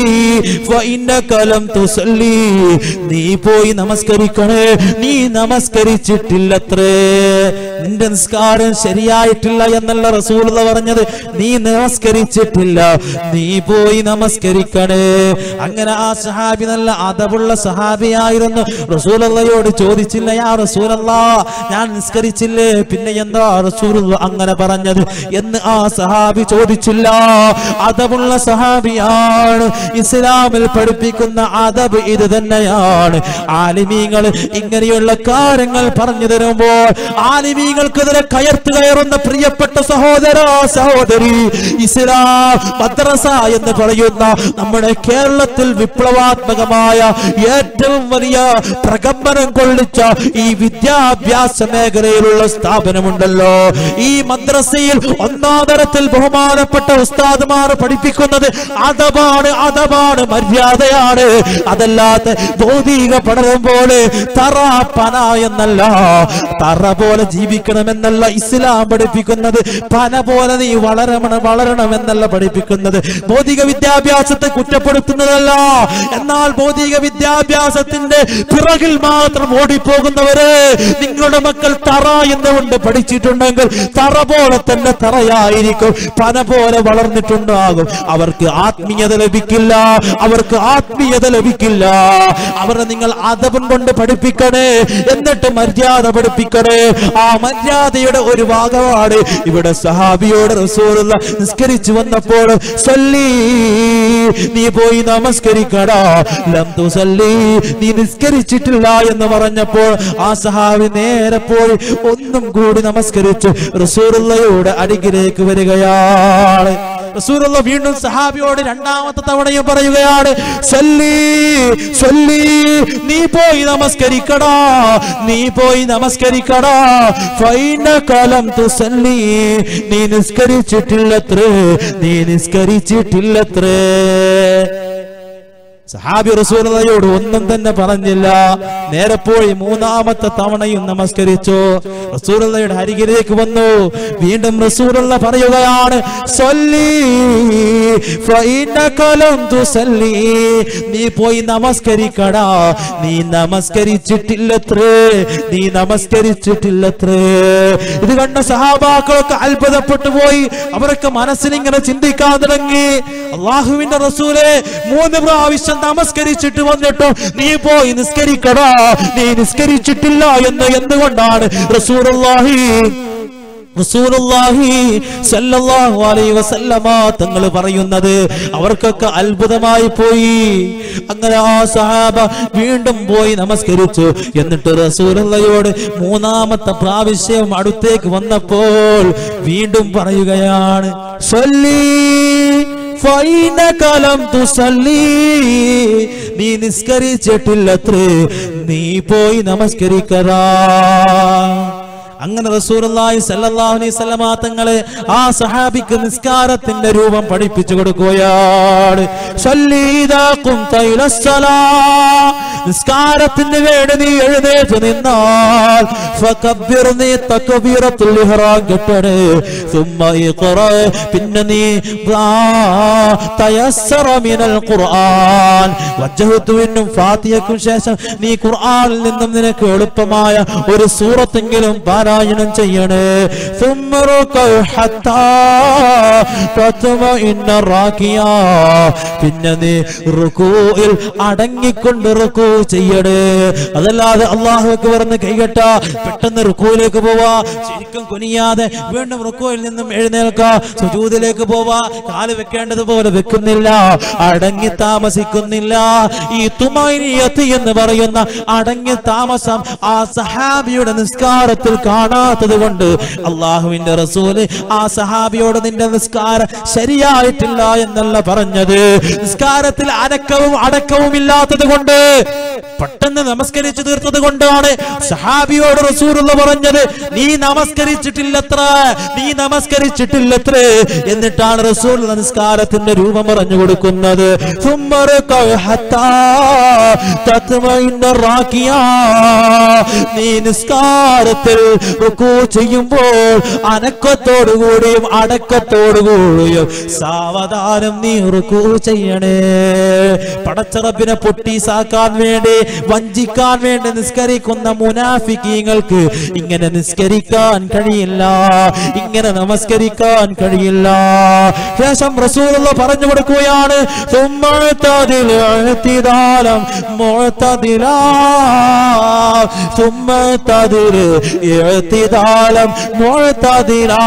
فإنك لم تصلي നീ പോയി നമസ്കരിക്കണേ നീ നമസ്കരിച്ചിട്ടില്ലത്രേ നിന്റെ നിസ്കാരം ശരിയായിട്ടില്ല എന്നല്ല റസൂൽ പറഞ്ഞത് നീ നമസ്കരിച്ചിട്ടില്ല നീ പോയി നമസ്കരിക്കണേ അങ്ങനെ ആ സഹാബി നല്ല അതവുള്ള സഹാബിയായിരുന്നു റസൂലയോട് ചോദിച്ചില്ല യാ റസൂലല്ല ഞാൻ നിസ്കരിച്ചില്ലേ പിന്നെ എന്താ റസൂൽ അങ്ങനെ പറഞ്ഞത് എന്ന് ആ സഹാബി ചോദിച്ചില്ല അതവുള്ള സഹാബിയാണ് ഇസ്ലാമിൽ പഠിപ്പിക്കുന്ന അതബ് ഇത് തന്നെയാണ് ആലിമീങ്ങൾ ഇങ്ങനെയുള്ള കാര്യങ്ങൾ പറഞ്ഞു തരുമ്പോൾ ആലിമീങ്ങൾക്കെതിരെ കയർത്ത് കയറുന്ന പ്രിയപ്പെട്ട സഹോദര സഹോദരി ഇസ്ലാം മദ്രസ എന്ന് പറയുന്ന നമ്മുടെ കേരളത്തിൽ വിപ്ലവാത്മകമായ ഏറ്റവും വലിയ പ്രകമ്പനം കൊള്ളിച്ച ഈ വിദ്യാഭ്യാസ മേഖലയിലുള്ള സ്ഥാപനമുണ്ടല്ലോ ഈ മദ്രസയിൽ ഒന്നാം തരത്തിൽ ബഹുമാനപ്പെട്ട ഉസ്താദുമാർ പഠിപ്പിക്കുന്നത് അതമാണ് അതമാണ് മര്യാദയാണ് അതല്ലാത്ത ഭൗതിക പഠനം പോലെ തറ പന എന്നല്ല തറ പോലെ ജീവിക്കണമെന്നല്ല ഇസ്ലാം പഠിപ്പിക്കുന്നത് പന പോലെ നീ വളരണം വളരണമെന്നല്ല പഠിപ്പിക്കുന്നത് ഭൗതിക വിദ്യാഭ്യാസത്തെ കുറ്റപ്പെടുത്തുന്നതല്ല എന്നാൽ ഭൗതിക വിദ്യാഭ്യാസത്തിന്റെ പിറകിൽ മാത്രം ഓടിപ്പോകുന്നവര് നിങ്ങളുടെ മക്കൾ തറ എന്നുകൊണ്ട് പഠിച്ചിട്ടുണ്ടെങ്കിൽ തറ പോലെ തന്നെ തറയായിരിക്കും പന പോലെ വളർന്നിട്ടുണ്ടാകും അവർക്ക് ആത്മീയത ലഭിക്കില്ല അവർക്ക് ആത്മീയത ലഭിക്കില്ല അവരെ നിങ്ങൾ അതപം കൊണ്ട് പഠിപ്പിക്കണേ എന്നിട്ട് മര്യാദ പഠിപ്പിക്കണേ ആ മര്യാദയുടെ ഒരു ഭാഗമാണ് ഇവിടെ സഹാബിയോട് റസൂലുള്ള നിസ്കരിച്ചു വന്നപ്പോൾ സല്ലി നീ പോയി നമസ്കരിക്കടാ ലം തുസല്ലി നീ നിസ്കരിച്ചിട്ടില്ല എന്ന് പറഞ്ഞപ്പോൾ ആ സഹാബി നേരെ പോയി ഒന്നും കൂടി നമസ്കരിച്ച് റസൂലുള്ളയുടെ അരികിലേക്ക് വരികയാണ് റസൂലുള്ള വീണ്ടും സഹാബിയോട് രണ്ടാമത്തെ തവണയും പറയുകയാണ് സല്ലി സല്ലി നീ പോയി നമസ്കരിക്കടാ നീ പോയി നമസ്കരിക്കടാ ഫൈന കാലം തുസല്ലി നീ നിസ്കരിച്ചിട്ടില്ലത്രേ നീ നിസ്കരിച്ചിട്ടില്ലത്രേ സഹാബി റസൂലയോട് ഒന്നും തന്നെ പറഞ്ഞില്ല നേരെ പോയി മൂന്നാമത്തെ തവണയും നമസ്കരിച്ചു റസൂലയുടെ അരികിലേക്ക് വന്നു വീണ്ടും റസൂലുള്ള പറയുകയാണ് "സ്വല്ലി ഫഇന്നക ലം തുസല്ലി." നീ പോയി നമസ്കരിക്കടാ നീ നമസ്കരിച്ചിട്ടില്ലത്രേ നീ നമസ്കരിച്ചിട്ടില്ലത്രേ ഇത് കണ്ട സഹാബാക്കളൊക്കെ അത്ഭുതപ്പെട്ടു പോയി അവരൊക്കെ മനസ്സിലിങ്ങനെ ചിന്തിക്കാൻ തുടങ്ങി അള്ളാഹുവിന്റെ റസൂലെ മൂന്ന് പ്രാവശ്യം നമസ്കരിച്ചിട്ട് വന്നിട്ടും നീ പോയി നിസ്കരിക്കടാ നീ നിസ്കരിച്ചിട്ടില്ല എന്ന് എന്തുകൊണ്ടാണ് റസൂലുള്ളാഹി റസൂലുള്ളാഹി സല്ലല്ലാഹു അലൈഹി വസല്ലമ തങ്ങൾ പറയുന്നത് അവർക്കൊക്കെ അത്ഭുതമായി പോയി അങ്ങനെ ആ സഹാബ വീണ്ടും പോയി നമസ്കരിച്ചു എന്നിട്ട് റസൂലുള്ളയോട് മൂന്നാമത്തെ പ്രാവശ്യം അടുത്തേക്ക് വന്നപ്പോൾ വീണ്ടും പറയുകയാണ് "സ്വല്ലി ഫൈനക ലം തുസല്ലി." നീ നിസ്കരിച്ചിട്ടില്ലത്രേ നീ പോയി നമസ്കരിക്കറാ അങ്ങനെ റസൂലുള്ളാഹി സല്ലല്ലാഹു അലൈഹി വസല്ലമ തങ്ങളെ ആ സഹാബിക്ക് നിസ്കാരത്തിന്റെ രൂപം പഠിപ്പിച്ചു കൊടുക്കുകയാണ് സല്ലി ഇദാ ഖുംത ഇലസ്സലാ. നിസ്കാരത്തിന് വേണ്ടി നീ എഴുന്നേറ്റ് നിന്നാൽ ഫകബ്ബിർ നീ തക്ബീറത്തുൽ ഇഹ്റാം കെട്ടണേ സുമ്മ ഇഖ്റ പിന്നെ നീ ആ, തയസ്സറ മിനൽ ഖുർആൻ വജ്ജഹത്തുവിനും ഫാത്തിഹയ്ക്കും ശേഷം നീ ഖുർആനിൽ നിന്നും നിനക്ക് എളുപ്പമായ ഒരു സൂറത്തെങ്കിലും പാരായണം ചെയ്യണേ ثم اركع حتى تطمئن راكعا. പിന്നെ നീ റുക്കൂയിൽ അടങ്ങിക്കൊണ്ട് റുക്കൂ ചെയ്യണേ അതല്ലാതെ അള്ളാഹു പറഞ്ഞ് കൈകെട്ട പെട്ടെന്ന് റുക്കൂയിലേക്ക് പോവാ ശരിക്കും കുനിയാതെ വീണ്ടും റുക്കോയിൽ നിന്നും എഴുന്നേൽക്കാ സുജൂദിലേക്ക് പോവാ കാല് വെക്കേണ്ടതുപോലെ വെക്കുന്നില്ല അടങ്ങി താമസിക്കുന്നില്ല ഈ തുമൈനിയത്ത് എന്ന് പറയുന്ന അടങ്ങി താമസം ആ സഹാബിയുടെ നിസ്കാരത്തിൽ കാണാത്തത് കൊണ്ട് അള്ളാഹുവിന്റെ റസൂല് ആ സഹാബിയോട് നിന്റെ നിസ്കാരം ശരിയായിട്ടില്ല എന്നല്ല പറഞ്ഞത് നിസ്കാരത്തിൽ അനക്കവും അടക്കവും ഇല്ലാത്തത് കൊണ്ട് പെട്ടെന്ന് നമസ്കരിച്ചു തീർത്തത് കൊണ്ടാണ് സഹാബിയോട് റസൂലുള്ള പറഞ്ഞത് നീ നമസ്കരിച്ചിട്ടില്ലത്ര നീ നമസ്കരിച്ചിട്ടില്ലത്രേ എന്നിട്ടാണ് റസൂൽ നമസ്കാരത്തിന്റെ രൂപം പറഞ്ഞു കൊടുക്കുന്നത് ثم اركع حتى تطمئن راكعا. നീ നിസ്കാരത്തിൽ റുക്കൂ ചെയ്യുമ്പോൾ അനക്കത്തോടുകൂടിയും അടക്കത്തോടുകൂടിയും സാവധാനം നീ റുക്കൂ ചെയ്യണേ പടച്ചറപ്പിനെ പൊട്ടീസാക്കാൻ വേണ്ടി വഞ്ചിക്കാൻ വേണ്ടി നിസ്കരിക്കുന്ന മുനാഫിക്കീങ്ങൾക്ക് ഇങ്ങനെ നിസ്കരിക്കാൻ കഴിയില്ല ഇങ്ങനെ നമസ്കരിക്കാൻ കഴിയില്ല ശേഷം റസൂലുള്ള പറഞ്ഞു കൊടുക്കുകയാണ് ثم اعتدل معتدلا ثم اعتدل اعتدالا معتدلا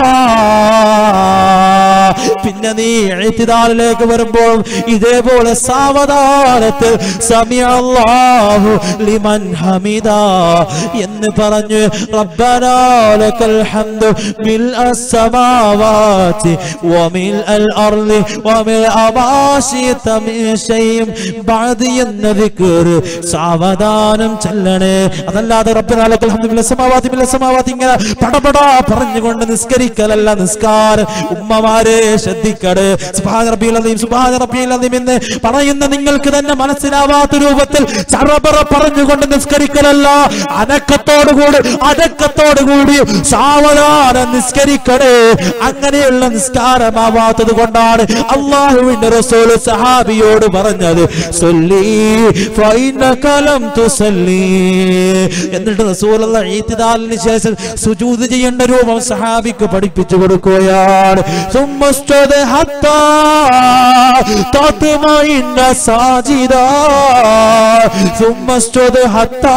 പിന്നെ നീ എഴുത്തിദാലിലേക്ക് വരുമ്പോൾ ഇതേപോലെ സാവധാനത്തിൽ സമയല്ലാഹു ലിമൻ ഹമിദ എന്ന് പറഞ്ഞ് റബ്ബനാ ലക്കൽ ഹംദു മിൽ അസ്സമാവാതി വമിൽ അൽ അർളി വമിൽ അമാശിത മിൻ ശൈഇൻ ബഅദി എന്ന ദിക്ർ സാവധാനം ചൊല്ലണേ അതല്ലാതെ റബ്ബനാ ലക്കൽ ഹംദു മിൽ അസ്സമാവാതി മിൽ അസ്സമാവാതി ഇങ്ങനെ പടപടാ പറഞ്ഞുകൊണ്ട് നിസ്കരിക്കലല്ല നിസ്കാരം ഉമ്മമാരെ ശ്രദ്ധിക്കട് സുബ്ഹാന റബ്ബിൽ അദീം സുബ്ഹാന റബ്ബിൽ അദീം എന്ന് പറയുന്ന നിങ്ങൾക്ക് തന്നെ മനസ്സിലാവാത്ത രൂപത്തിൽ ചറബറ പറഞ്ഞുകൊണ്ട് നിസ്കരിക്കലല്ല അനക്കത്തോടുകൂടി അടക്കത്തോടുകൂടി സാവധാനം നിസ്കരിക്കണേ അങ്ങനെയുള്ള നിസ്കാരമാവാത്തത് കൊണ്ടാണ് അള്ളാഹുവിന്റെ റസൂല് സഹാബിയോട് പറഞ്ഞത് സൊല്ലി ഫൈനക ലം തുസല്ലി എന്നിട്ട് റസൂലുള്ള ഈത്തിദാലിന് ശേഷം സുജൂദ് ചെയ്യേണ്ട രൂപം സഹാബിക്ക് പഠിപ്പിച്ചു കൊടുക്കുകയാണ് ثم اسجد حتى تطمئن ساجدا ثم اسجد حتى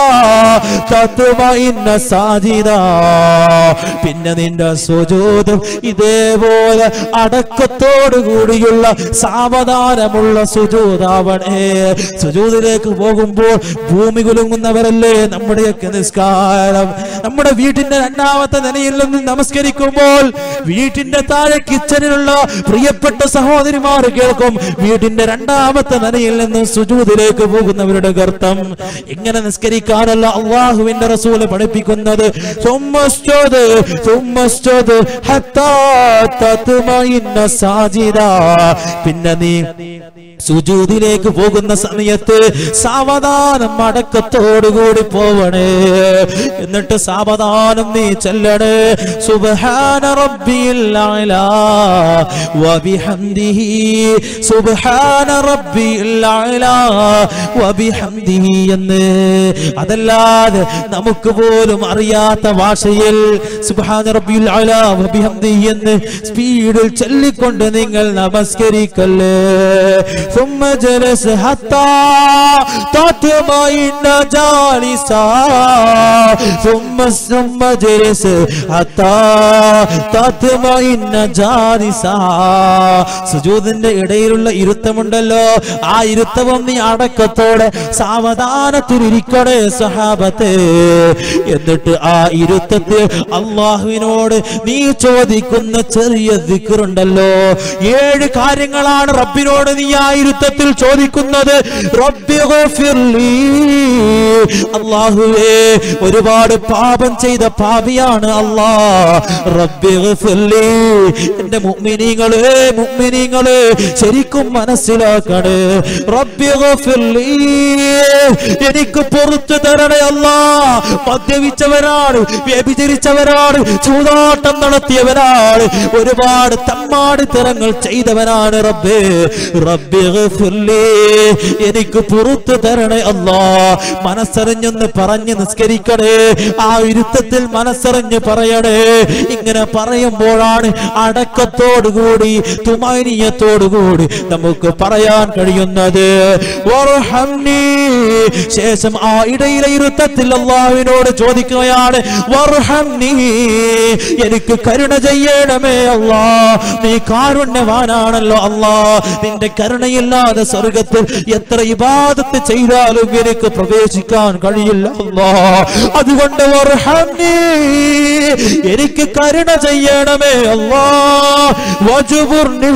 تطمئن ساجدا പിന്നെ നിന്റെ സുജൂദും ഇതേപോലെ അടക്കത്തോടു കൂടിയുള്ള സാവധാനമുള്ള സുജൂതാവണേ സുജൂദിലേക്ക് പോകുമ്പോൾ ഭൂമി കുലുങ്ങുന്നവരല്ലേ നമ്മുടെയൊക്കെ നിസ്കാരം നമ്മുടെ വീട്ടിന്റെ രണ്ടാമത്തെ നിലയിൽ നിന്ന് നമസ്കരിക്കുമ്പോൾ വീട്ടിന്റെ താഴെ കിച്ചണിലുള്ള പ്രിയപ്പെട്ട സഹോദരിമാർ കേൾക്കും വീട്ടിന്റെ രണ്ടാമത്തെ നിലയിൽ നിന്ന് സുജൂദിലേക്ക് പോകും പോകുന്നവരുടെ ഗർത്തം എങ്ങനെ നിസ്കരിക്കാനല്ല അള്ളാഹുവിന്റെ റസൂല് പഠിപ്പിക്കുന്നത് സുമ്മസ്ജുദ്, സുമ്മസ്ജുദ് ഹത്താ തത്മഇന്ന സാജിദാ. പിന്നെ നീ സുജൂദിലേക്ക് പോകുന്ന സമയത്ത് സാവധാനം അടക്കത്തോടുകൂടി പോവണേ എന്നിട്ട് സാവധാനം നീ ചെല്ലണേ സുബ്ഹാന റബ്ബിൽ അലാ വബിഹംദിഹി സുബ്ഹാന റബ്ബിൽ അലാ വബിഹംദിഹി എന്ന് അതല്ലാതെ നമുക്ക് പോലും അറിയാത്ത ഭാഷയിൽ സുബ്ഹാന റബ്ബിൽ അലാ വബിഹംദിഹി എന്ന് സ്പീഡിൽ ചൊല്ലിക്കൊണ്ട് നിങ്ങൾ നമസ്കരിക്കല്ലേ ثم جلس حتى تطمئن جالسا ثم ثم جلس حتى تطمئن جالسا സുജൂദിന്റെ ഇടയിലുള്ള ഇരുത്തമുണ്ടല്ലോ ആ ഇരുത്തവും നീ അടക്കത്തോടെ സാവധാനത്തിലിരിക്കണേ സഹാബത്തെ എന്നിട്ട് ആ ഇരുത്തത്തിൽ അള്ളാഹുവിനോട് നീ ചോദിക്കുന്ന ചെറിയ ദിക്കറുണ്ടല്ലോ ഏഴ് കാര്യങ്ങളാണ് റബ്ബിനോട് നീ ആ ഇരുത്തത്തിൽ ചോദിക്കുന്നത് റബ്ബി ഗഫിർലി. അള്ളാഹുവേ ഒരുപാട് പാപം ചെയ്ത പാപിയാണ് അല്ലാ റബ്ബി ഗഫിർലി. എന്റെ മുഅ്മിനീങ്ങളെ മുഅ്മിനീങ്ങളെ ശരിക്കും മനസ്സിലാക്കണേ റബ്ബി ഗഫിർലി. എനിക്ക് പുറത്തു തരണേ അല്ലാ മദ്യപിച്ചവരാണ് വ്യഭിചരിച്ചവരാണ് ചൂതാട്ടം നടത്തിയവരാണ് ഒരുപാട് തമ്മാടിത്തരങ്ങൾ ചെയ്തവനാണ് റബ്ബേ റബ്ബി ഗഫിർലി. എനിക്ക് പുറത്തു തരണേ അല്ലാ മനസ്സറിഞ്ഞൊന്ന് പറഞ്ഞ് നിസ്കരിക്കണേ ആ ഇരുത്തത്തിൽ മനസ്സറിഞ്ഞ് പറയണേ ഇങ്ങനെ പറയുമ്പോഴാണ് അടക്കത്തോടുകൂടി തുമാനിയത്തോടുകൂടി നമുക്ക് പറയാൻ കഴിയുന്നത് വർഹംനി. ശേഷം ആ ഇടയിലെ ഇരുത്തത്തിൽ അള്ളാഹുവിനോട് ചോദിക്കുകയാണ് വർഹംനി. എനിക്ക് കരുണ ചെയ്യണമേ അല്ലാ നീ കാരുണ്യവാനാണല്ലോ അല്ലാ നിന്റെ കരുണയില്ലാതെ സ്വർഗത്തിൽ എത്ര ഇബാദത്ത് ചെയ്താലും എനിക്ക് പ്രവേശിക്കാൻ കഴിയില്ല അല്ലാ അതുകൊണ്ട് വർഹംനി. എനിക്ക് കരുണ ചെയ്യണമേ അല്ലാ വജുബുർനി.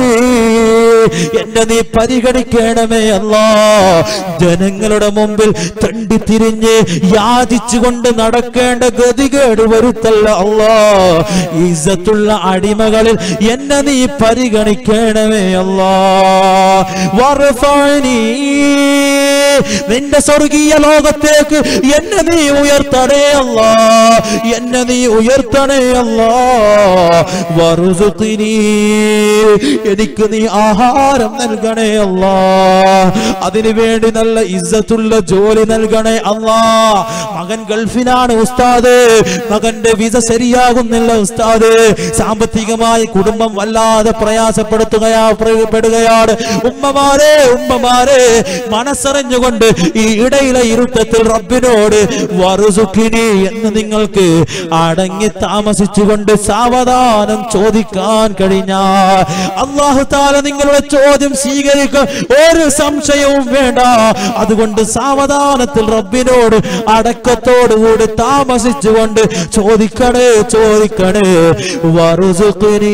എന്നെ നീ പരിഗണിക്കണമേ അല്ലാ ജനങ്ങളുടെ മുമ്പിൽ തണ്ടിത്തിരിഞ്ഞ് യാചിച്ചുകൊണ്ട് നടക്കേണ്ട ഗതികേട് വരുത്തല്ല അല്ലാ ഇസത്തുള്ള അടിമകളിൽ എന്നെ നീ പരിഗണിക്കണമേ അല്ലാ വർഫഅനി. നിന്റെ സ്വർഗീയ ലോകത്തേക്ക് എന്നെ നീ ഉയർത്തണേ അല്ലാ എന്നെ നീ ഉയർത്തണേ അല്ലാ വറുസുഖിനി. എനിക്ക് നീ ആഹാരം നൽകണേ അല്ലാ അതിനു വേണ്ടി നല്ല ഇസ്സത്തുള്ള ജോലി നൽകണേ അല്ലാ മകൻ ഗൾഫിലാണ് ഉസ്താദ് മകന്റെ വിസ ശരിയാകുന്നില്ല ഉസ്താദ് സാമ്പത്തികമായി കുടുംബം വല്ലാതെ പ്രയാസപ്പെടുത്തുകയാ പെടുകയാണ് ഉമ്മമാരെ ഉമ്മമാരെ മനസ്സറിഞ്ഞുകൊണ്ട് ഈ ഇടയിലെ ഇരുത്തത്തിൽ റബ്ബിനോട് വറുസുഖിനി എന്ന് നിങ്ങൾക്ക് അടങ്ങി താമസിച്ചുകൊണ്ട് സാവധാനം ചോദിക്കാൻ കഴിഞ്ഞാൽ അള്ളാഹു താല നിങ്ങളുടെ ചോദ്യം സ്വീകരിക്കാൻ ഒരു സംശയവും വേണ്ട അതുകൊണ്ട് സാവധാനത്തിൽ റബ്ബിനോട് അടക്കത്തോടുകൂടി താമസിച്ചുകൊണ്ട് ചോദിക്കണേ ചോദിക്കണേ വറുസുഖിനി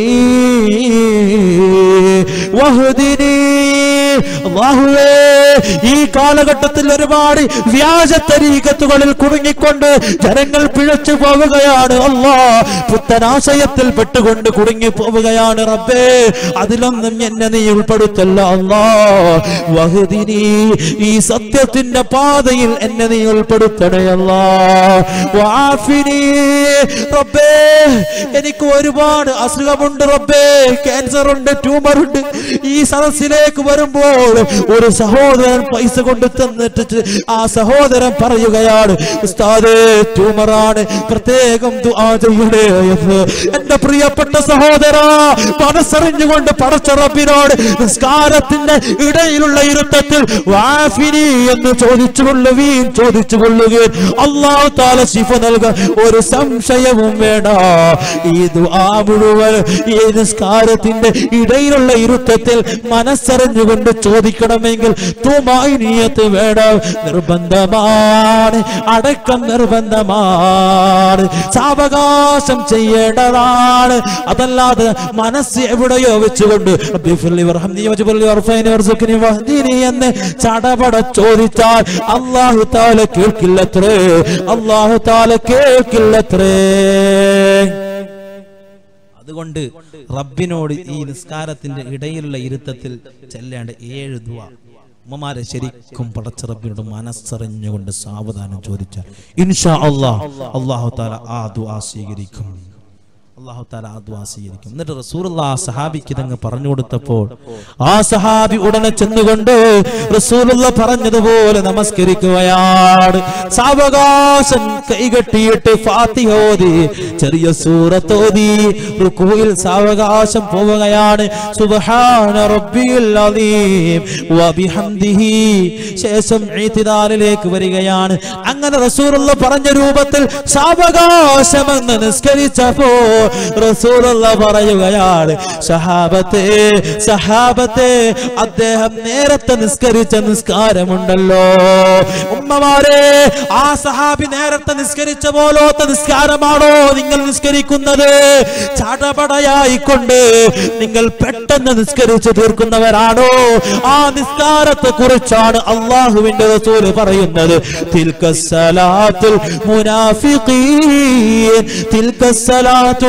വഹുദിനി അല്ലാഹുവേ ഈ കാലഘട്ടത്തിൽ ഒരുപാട് വ്യാജ തരീകത്തുകളിൽ കുടുങ്ങിക്കൊണ്ട് ജനങ്ങൾ പിഴച്ചു പോവുകയാണ് അല്ലാ പുത്തനാശയത്തിൽ പെട്ടുകൊണ്ട് കുടുങ്ങി പോവുകയാണ് റബ്ബേ അതിലൊന്നും എന്നെ നീ ഉൾപ്പെടുത്തല്ല അല്ലാ വഹുദിനി ഈ സത്യത്തിന്റെ പാതയിൽ എന്നെ നീ ഉൾപ്പെടുത്തണേ അല്ലാ വാഫിനി റബ്ബേ എനിക്ക് ഒരുപാട് അസുഖമുണ്ട് റബ്ബേ ക്യാൻസർ ഉണ്ട് ട്യൂമർ ഉണ്ട് ഈ സദസ്സിലേക്ക് വരുമ്പോൾ ഒരു സഹോദരൻ പൈസ കൊണ്ട് തന്നിട്ട് ആ സഹോദരൻ പറയുകയാണ് ഉസ്താദേ ട്യൂമറാണ് പ്രത്യേകം ദുആ ചെയ്യണേ എന്ന് എന്റെ പ്രിയപ്പെട്ട സഹോദര മനസ്സറിഞ്ഞുകൊണ്ട് പടച്ച റബ്ബിനോട് നിസ്കാരത്തിന്റെ ഇടയിലുള്ള ഇരുത്തത്തിൽ വാഫിനി എന്ന് ചോദിച്ചു കൊള്ളുകയും ചോദിച്ചു കൊള്ളുകയും അള്ളാഹു താല ശിഫ നൽകാൻ ഒരു സംശയവും വേണ്ട ഈ ദുആ മുഴുവൻ ഈ നിസ്കാരത്തിന്റെ ഇടയിലുള്ള ഇരുത്തത്തിൽ മനസ്സറിഞ്ഞുകൊണ്ട് ചോദിക്കണമെങ്കിൽ തുമായിനിയത്ത് വേണം നിർബന്ധമാണ് അടക്കം നിർബന്ധമാണ് സാവകാശം ചെയ്യേണ്ടതാണ് അതല്ലാതെ മനസ്സ് എവിടെയോ വെച്ചുകൊണ്ട് റബ്ബിഫിർലി വർഹംനി വജ്ബിർലി വർഫൈനി വർസുഖ്നി വഹ്ദിനി എന്ന് ചടപട ചോദിച്ചാൽ അല്ലാഹു തആല കേൾക്കില്ലത്രേ അല്ലാഹു തആല കേൾക്കില്ലത്രേ അതുകൊണ്ട് റബ്ബിനോട് ഈ നിസ്കാരത്തിന്റെ ഇടയിലുള്ള ഇരുത്തത്തിൽ ചെല്ലേണ്ട ഏഴ് ദുവ ഉമ്മമാരെ ശരിക്കും പടച്ച റബ്ബിനോട് മനസ്സറിഞ്ഞുകൊണ്ട് സാവധാനം ചോദിച്ചാൽ ഇൻഷാ അള്ളാഹ് അള്ളാഹു താല ആ ദുആ സ്വീകരിക്കും അള്ളാഹു താല ആ ദുആ സ്വീകരിക്കും എന്നിട്ട് റസൂലുള്ള ആ സഹാബിക്ക് ഇതങ്ങ് പറഞ്ഞു കൊടുത്തപ്പോൾ ആ സഹാബി ഉടനെ ചെന്നുകൊണ്ട് റസൂലുള്ള പറഞ്ഞതുപോലെ നമസ്കരിക്കുകയാണ് സാവകാശം കൈകെട്ടിയിട്ട് ഫാത്തിഹ ഓതി ചെറിയ സൂറത്തോതി റുക്കുയിൽ സാവകാശം പോവുകയാണ് സുബ്ഹാന റബ്ബിൽ അലീം വബിഹംദിഹി ശേഷം ഈതിദാലിലേക്ക് വരികയാണ് അങ്ങനെ റസൂലുള്ള പറഞ്ഞ രൂപത്തിൽ സാവകാശമെന്ന് നിസ്കരിച്ചപ്പോ റസൂലുള്ള പറയുകയാണ് സഹാബത്തെ സഹാബത്തെ അദ്ദേഹം നേരത്തെ നിസ്കരിച്ച നിസ്കാരമുണ്ടല്ലോ ഉമ്മമാരെ ആ സഹാബി നേരത്തെ നിസ്കരിച്ച പോലോത്ത നിസ്കാരമാണോ നിങ്ങൾ നിസ്കരിക്കുന്നത് ചടപടയായിക്കൊണ്ട് നിങ്ങൾ പെട്ടെന്ന് നിസ്കരിച്ചു തീർക്കുന്നവരാണോ ആ നിസ്കാരത്തെ കുറിച്ചാണ് അള്ളാഹുവിന്റെ റസൂല് പറയുന്നത് തിൽക സലാത്തുൽ മുനാഫിഖീൻ തിൽക സലാത്തുൽ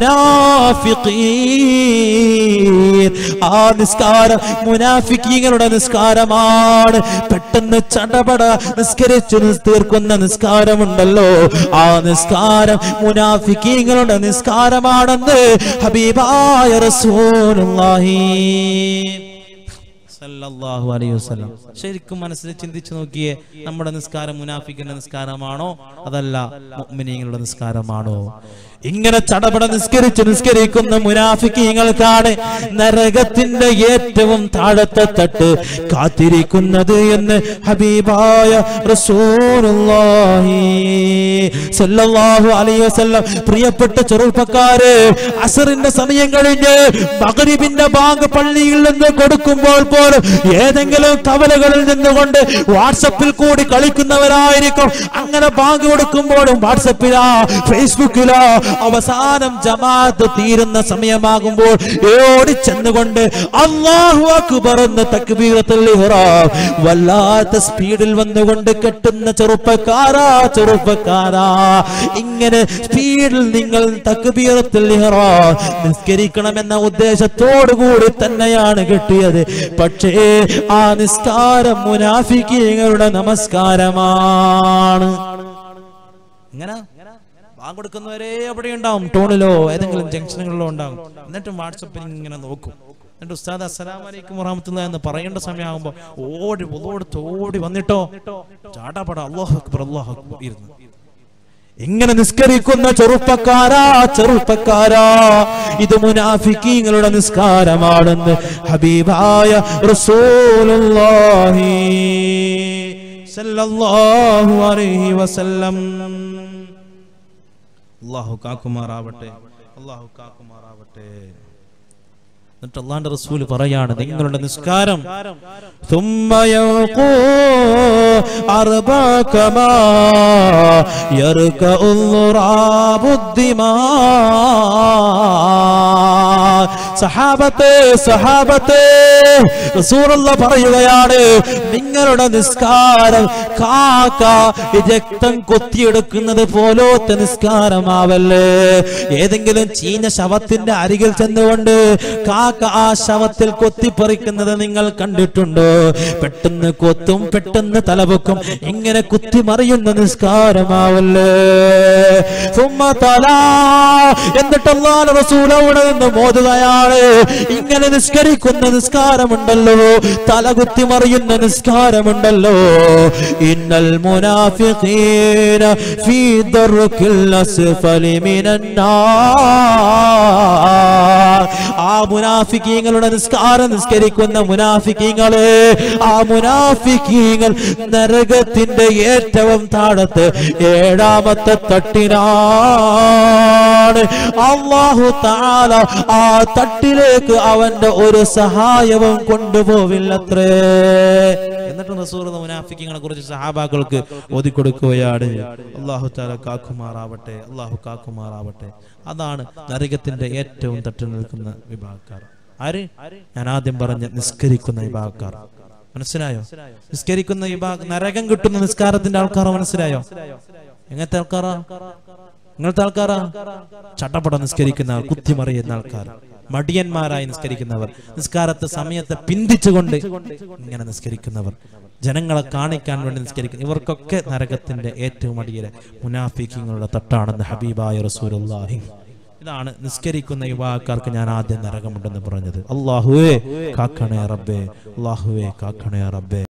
മുനാഫിഖീൻ ആ നിസ്കാരം മുനാഫിക്കീങ്ങളുടെ നിസ്കാരമാണ് പെട്ടെന്ന് ചടപട നിസ്കരിച്ചു നിസ് തീർക്കുന്ന നിസ്കാരമുണ്ടല്ലോ ആ നിസ്കാരം മുനാഫിക്കീങ്ങളുടെ നിസ്കാരമാണെന്ന് ഹബീബായ റസൂലുള്ളാഹി സല്ലല്ലാഹു അലൈഹി വസല്ലം ശരിക്കും മനസ്സിൽ ചിന്തിച്ചു നോക്കിയേ നമ്മുടെ നിസ്കാരം മുനാഫിക്കിന്റെ നിസ്കാരമാണോ അതല്ല മുഅ്മിനീങ്ങളുടെ നിസ്കാരമാണോ ഇങ്ങനെ ചടപട നിസ്കരിച്ച് നിസ്കരിക്കുന്ന മുനാഫിക്കീങ്ങൾക്കാണ് നരകത്തിന്റെ ഏറ്റവും താഴത്തെ തട്ട് കാത്തിരിക്കുന്നത് എന്ന് ഹബീബായ റസൂലുള്ളാഹി സല്ലല്ലാഹു അലൈഹി വസല്ലം പ്രിയപ്പെട്ട ചെറുപ്പക്കാരെ അസറിന്റെ സമയം കഴിഞ്ഞ് മഗ്രിബിന്റെ ബാങ്ക് പള്ളിയിൽ നിന്ന് കൊടുക്കുമ്പോൾ പോലും ഏതെങ്കിലും കവലകളിൽ നിന്നുകൊണ്ട് വാട്സപ്പിൽ കൂടി കളിക്കുന്നവരായിരിക്കും അങ്ങനെ ബാങ്ക് കൊടുക്കുമ്പോഴും വാട്സപ്പിലാ ഫേസ്ബുക്കിലോ അവസാനം ജമാഅത്ത് തീരുന്ന സമയമാകുമ്പോൾ ഓടി ചെന്നുകൊണ്ട് അള്ളാഹു അക്ബർ എന്ന് തക്ബീറത്തുൽ ഇഹ്റാം വല്ലാത്ത സ്പീഡിൽ വന്നുകൊണ്ട് കെട്ടുന്ന ചെറുപ്പക്കാരാ ചെറുപ്പക്കാരാ ഇങ്ങനെ സ്പീഡിൽ നിങ്ങൾ തക്ബീറത്തുൽ ഇഹ്റാം നിസ്കരിക്കണമെന്ന ഉദ്ദേശത്തോടു കൂടി തന്നെയാണ് കെട്ടിയത് പക്ഷേ ആ നിസ്കാരം മുനാഫിക്കീങ്ങളുടെ നമസ്കാരമാണ് ഇങ്ങനെ ബാങ്ക് കൊടുക്കുന്നവരെ എവിടെ ഉണ്ടാവും ടോണിലോ ഏതെങ്കിലും ജംഗ്ഷനുകളിലോ ഉണ്ടാകും എന്നിട്ടും വാട്സപ്പിൽ ഇങ്ങനെ നോക്കും എന്നിട്ട് ഉസ്താദ് അസ്സലാം വലൈക്കും വറഹമത്തുള്ള എന്ന് പറയേണ്ട സമയമാകുമ്പോ ഓടി ഒതോടുത്ത് ഓടി വന്നിട്ടോ ചാട്ടാപ്പട അള്ളാഹു അക്ബർ അള്ളാഹു അക്ബർ ഇരുന്നു ഇങ്ങനെ നിസ്കരിക്കുന്ന ചെറുപ്പക്കാരാ ചെറുപ്പക്കാരാ ഇത് മുനാഫിക്കീങ്ങളുടെ നിസ്കാരമാണെന്ന് ഹബീബായ റസൂലുള്ളാഹി സല്ലല്ലാഹു അലൈഹി വസല്ലം അള്ളാഹു കാക്കുമാറാവട്ടെ അള്ളാഹു കാക്കുമാറാവട്ടെ എന്നിട്ട് അള്ളാന്റെ റസൂല് പറയാണ് നിങ്ങളുടെ നിസ്കാരം ثم يرقوا أربع كما يركع الغراب الدماء സഹാബത്തെ സഹാബത്തെ റസൂലുള്ള പറയുകയാണ് നിങ്ങളുടെ നിസ്കാരം കാക്ക രക്തം കൊത്തിയെടുക്കുന്നത് പോലത്തെ നിസ്കാരമാവല്ലേ ഏതെങ്കിലും ചീഞ്ഞ ശവത്തിന്റെ അരികിൽ ചെന്നുകൊണ്ട് കാക്ക ആ ശവത്തിൽ കൊത്തിപ്പറിക്കുന്നത് നിങ്ങൾ കണ്ടിട്ടുണ്ടോ പെട്ടെന്ന് കൊത്തും പെട്ടെന്ന് തലപൊക്കും ഇങ്ങനെ കുത്തിമറിയുന്ന നിസ്കാരമാവല്ലേ സുമ്മ തല എന്നിട്ട് അല്ലാഹു റസൂൽ അവിടെ നിന്ന് മോതുകയാണ് ഇങ്ങനെ നിസ്കരിക്കുന്ന നിസ്കാരമുണ്ടല്ലോ തലകുത്തി മറിയുന്ന നിസ്കാരമുണ്ടല്ലോ ഇന്നൽ മുനാഫിഖീന ഫീ ദർക്കിൽ അസ്ഫലി മിനൻ നാർ ആ മുനാഫിക്കീങ്ങളുടെ നിസ്കാരം നിസ്കരിക്കുന്ന മുനാഫിക്കീങ്ങളെ ആ മുനാഫിക്കീങ്ങൾ നരകത്തിന്റെ ഏറ്റവും താഴത്ത് ഏഴാമത്തെ തട്ടിനാണ് അള്ളാഹു താല ആ തട്ടിലേക്ക് അവന്റെ ഒരു സഹായവും കൊണ്ടുപോവില്ലത്രേ എന്നിട്ട് റസൂർ മുനാഫിക്കിങ്ങളെ കുറിച്ച് സഹാബാക്കൾക്ക് ഓതിക്കൊടുക്കുകയാണ് അള്ളാഹു താല കാക്കുമാറാവട്ടെ അള്ളാഹു കാക്കുമാറാവട്ടെ അതാണ് നരകത്തിന്റെ ഏറ്റവും തട്ടി നിൽക്കുന്ന വിഭാഗക്കാർ ആര് ഞാൻ ആദ്യം പറഞ്ഞ നിസ്കരിക്കുന്ന വിഭാഗക്കാർ മനസ്സിലായോ നിസ്കരിക്കുന്ന വിഭാഗം നരകം കിട്ടുന്ന നിസ്കാരത്തിന്റെ ആൾക്കാരോ മനസ്സിലായോ എങ്ങനത്തെ ആൾക്കാരാ ഇങ്ങനത്തെ ആൾക്കാരാ ചട്ടപ്പട നിസ്കരിക്കുന്ന കുത്തിമറിയുന്ന ആൾക്കാർ മടിയന്മാരായി നിസ്കരിക്കുന്നവർ നിസ്കാരത്തെ സമയത്തെ പിന്തിച്ചുകൊണ്ട് ഇങ്ങനെ നിസ്കരിക്കുന്നവർ ജനങ്ങളെ കാണിക്കാൻ വേണ്ടി നിസ്കരിക്കുന്ന ഇവർക്കൊക്കെ നരകത്തിന്റെ ഏറ്റവും അടിയിലെ മുനാഫിക്കിങ്ങളുടെ തട്ടാണെന്ന് ഹബീബായ റസൂലുള്ളാഹി ഇതാണ് നിസ്കരിക്കുന്ന യുവാക്കാർക്ക് ഞാൻ ആദ്യം നരകമുണ്ടെന്ന് പറഞ്ഞത് അള്ളാഹുവേ കാക്കണേ റബ്ബേ അള്ളാഹുവേ കാക്കണേ റബ്ബേ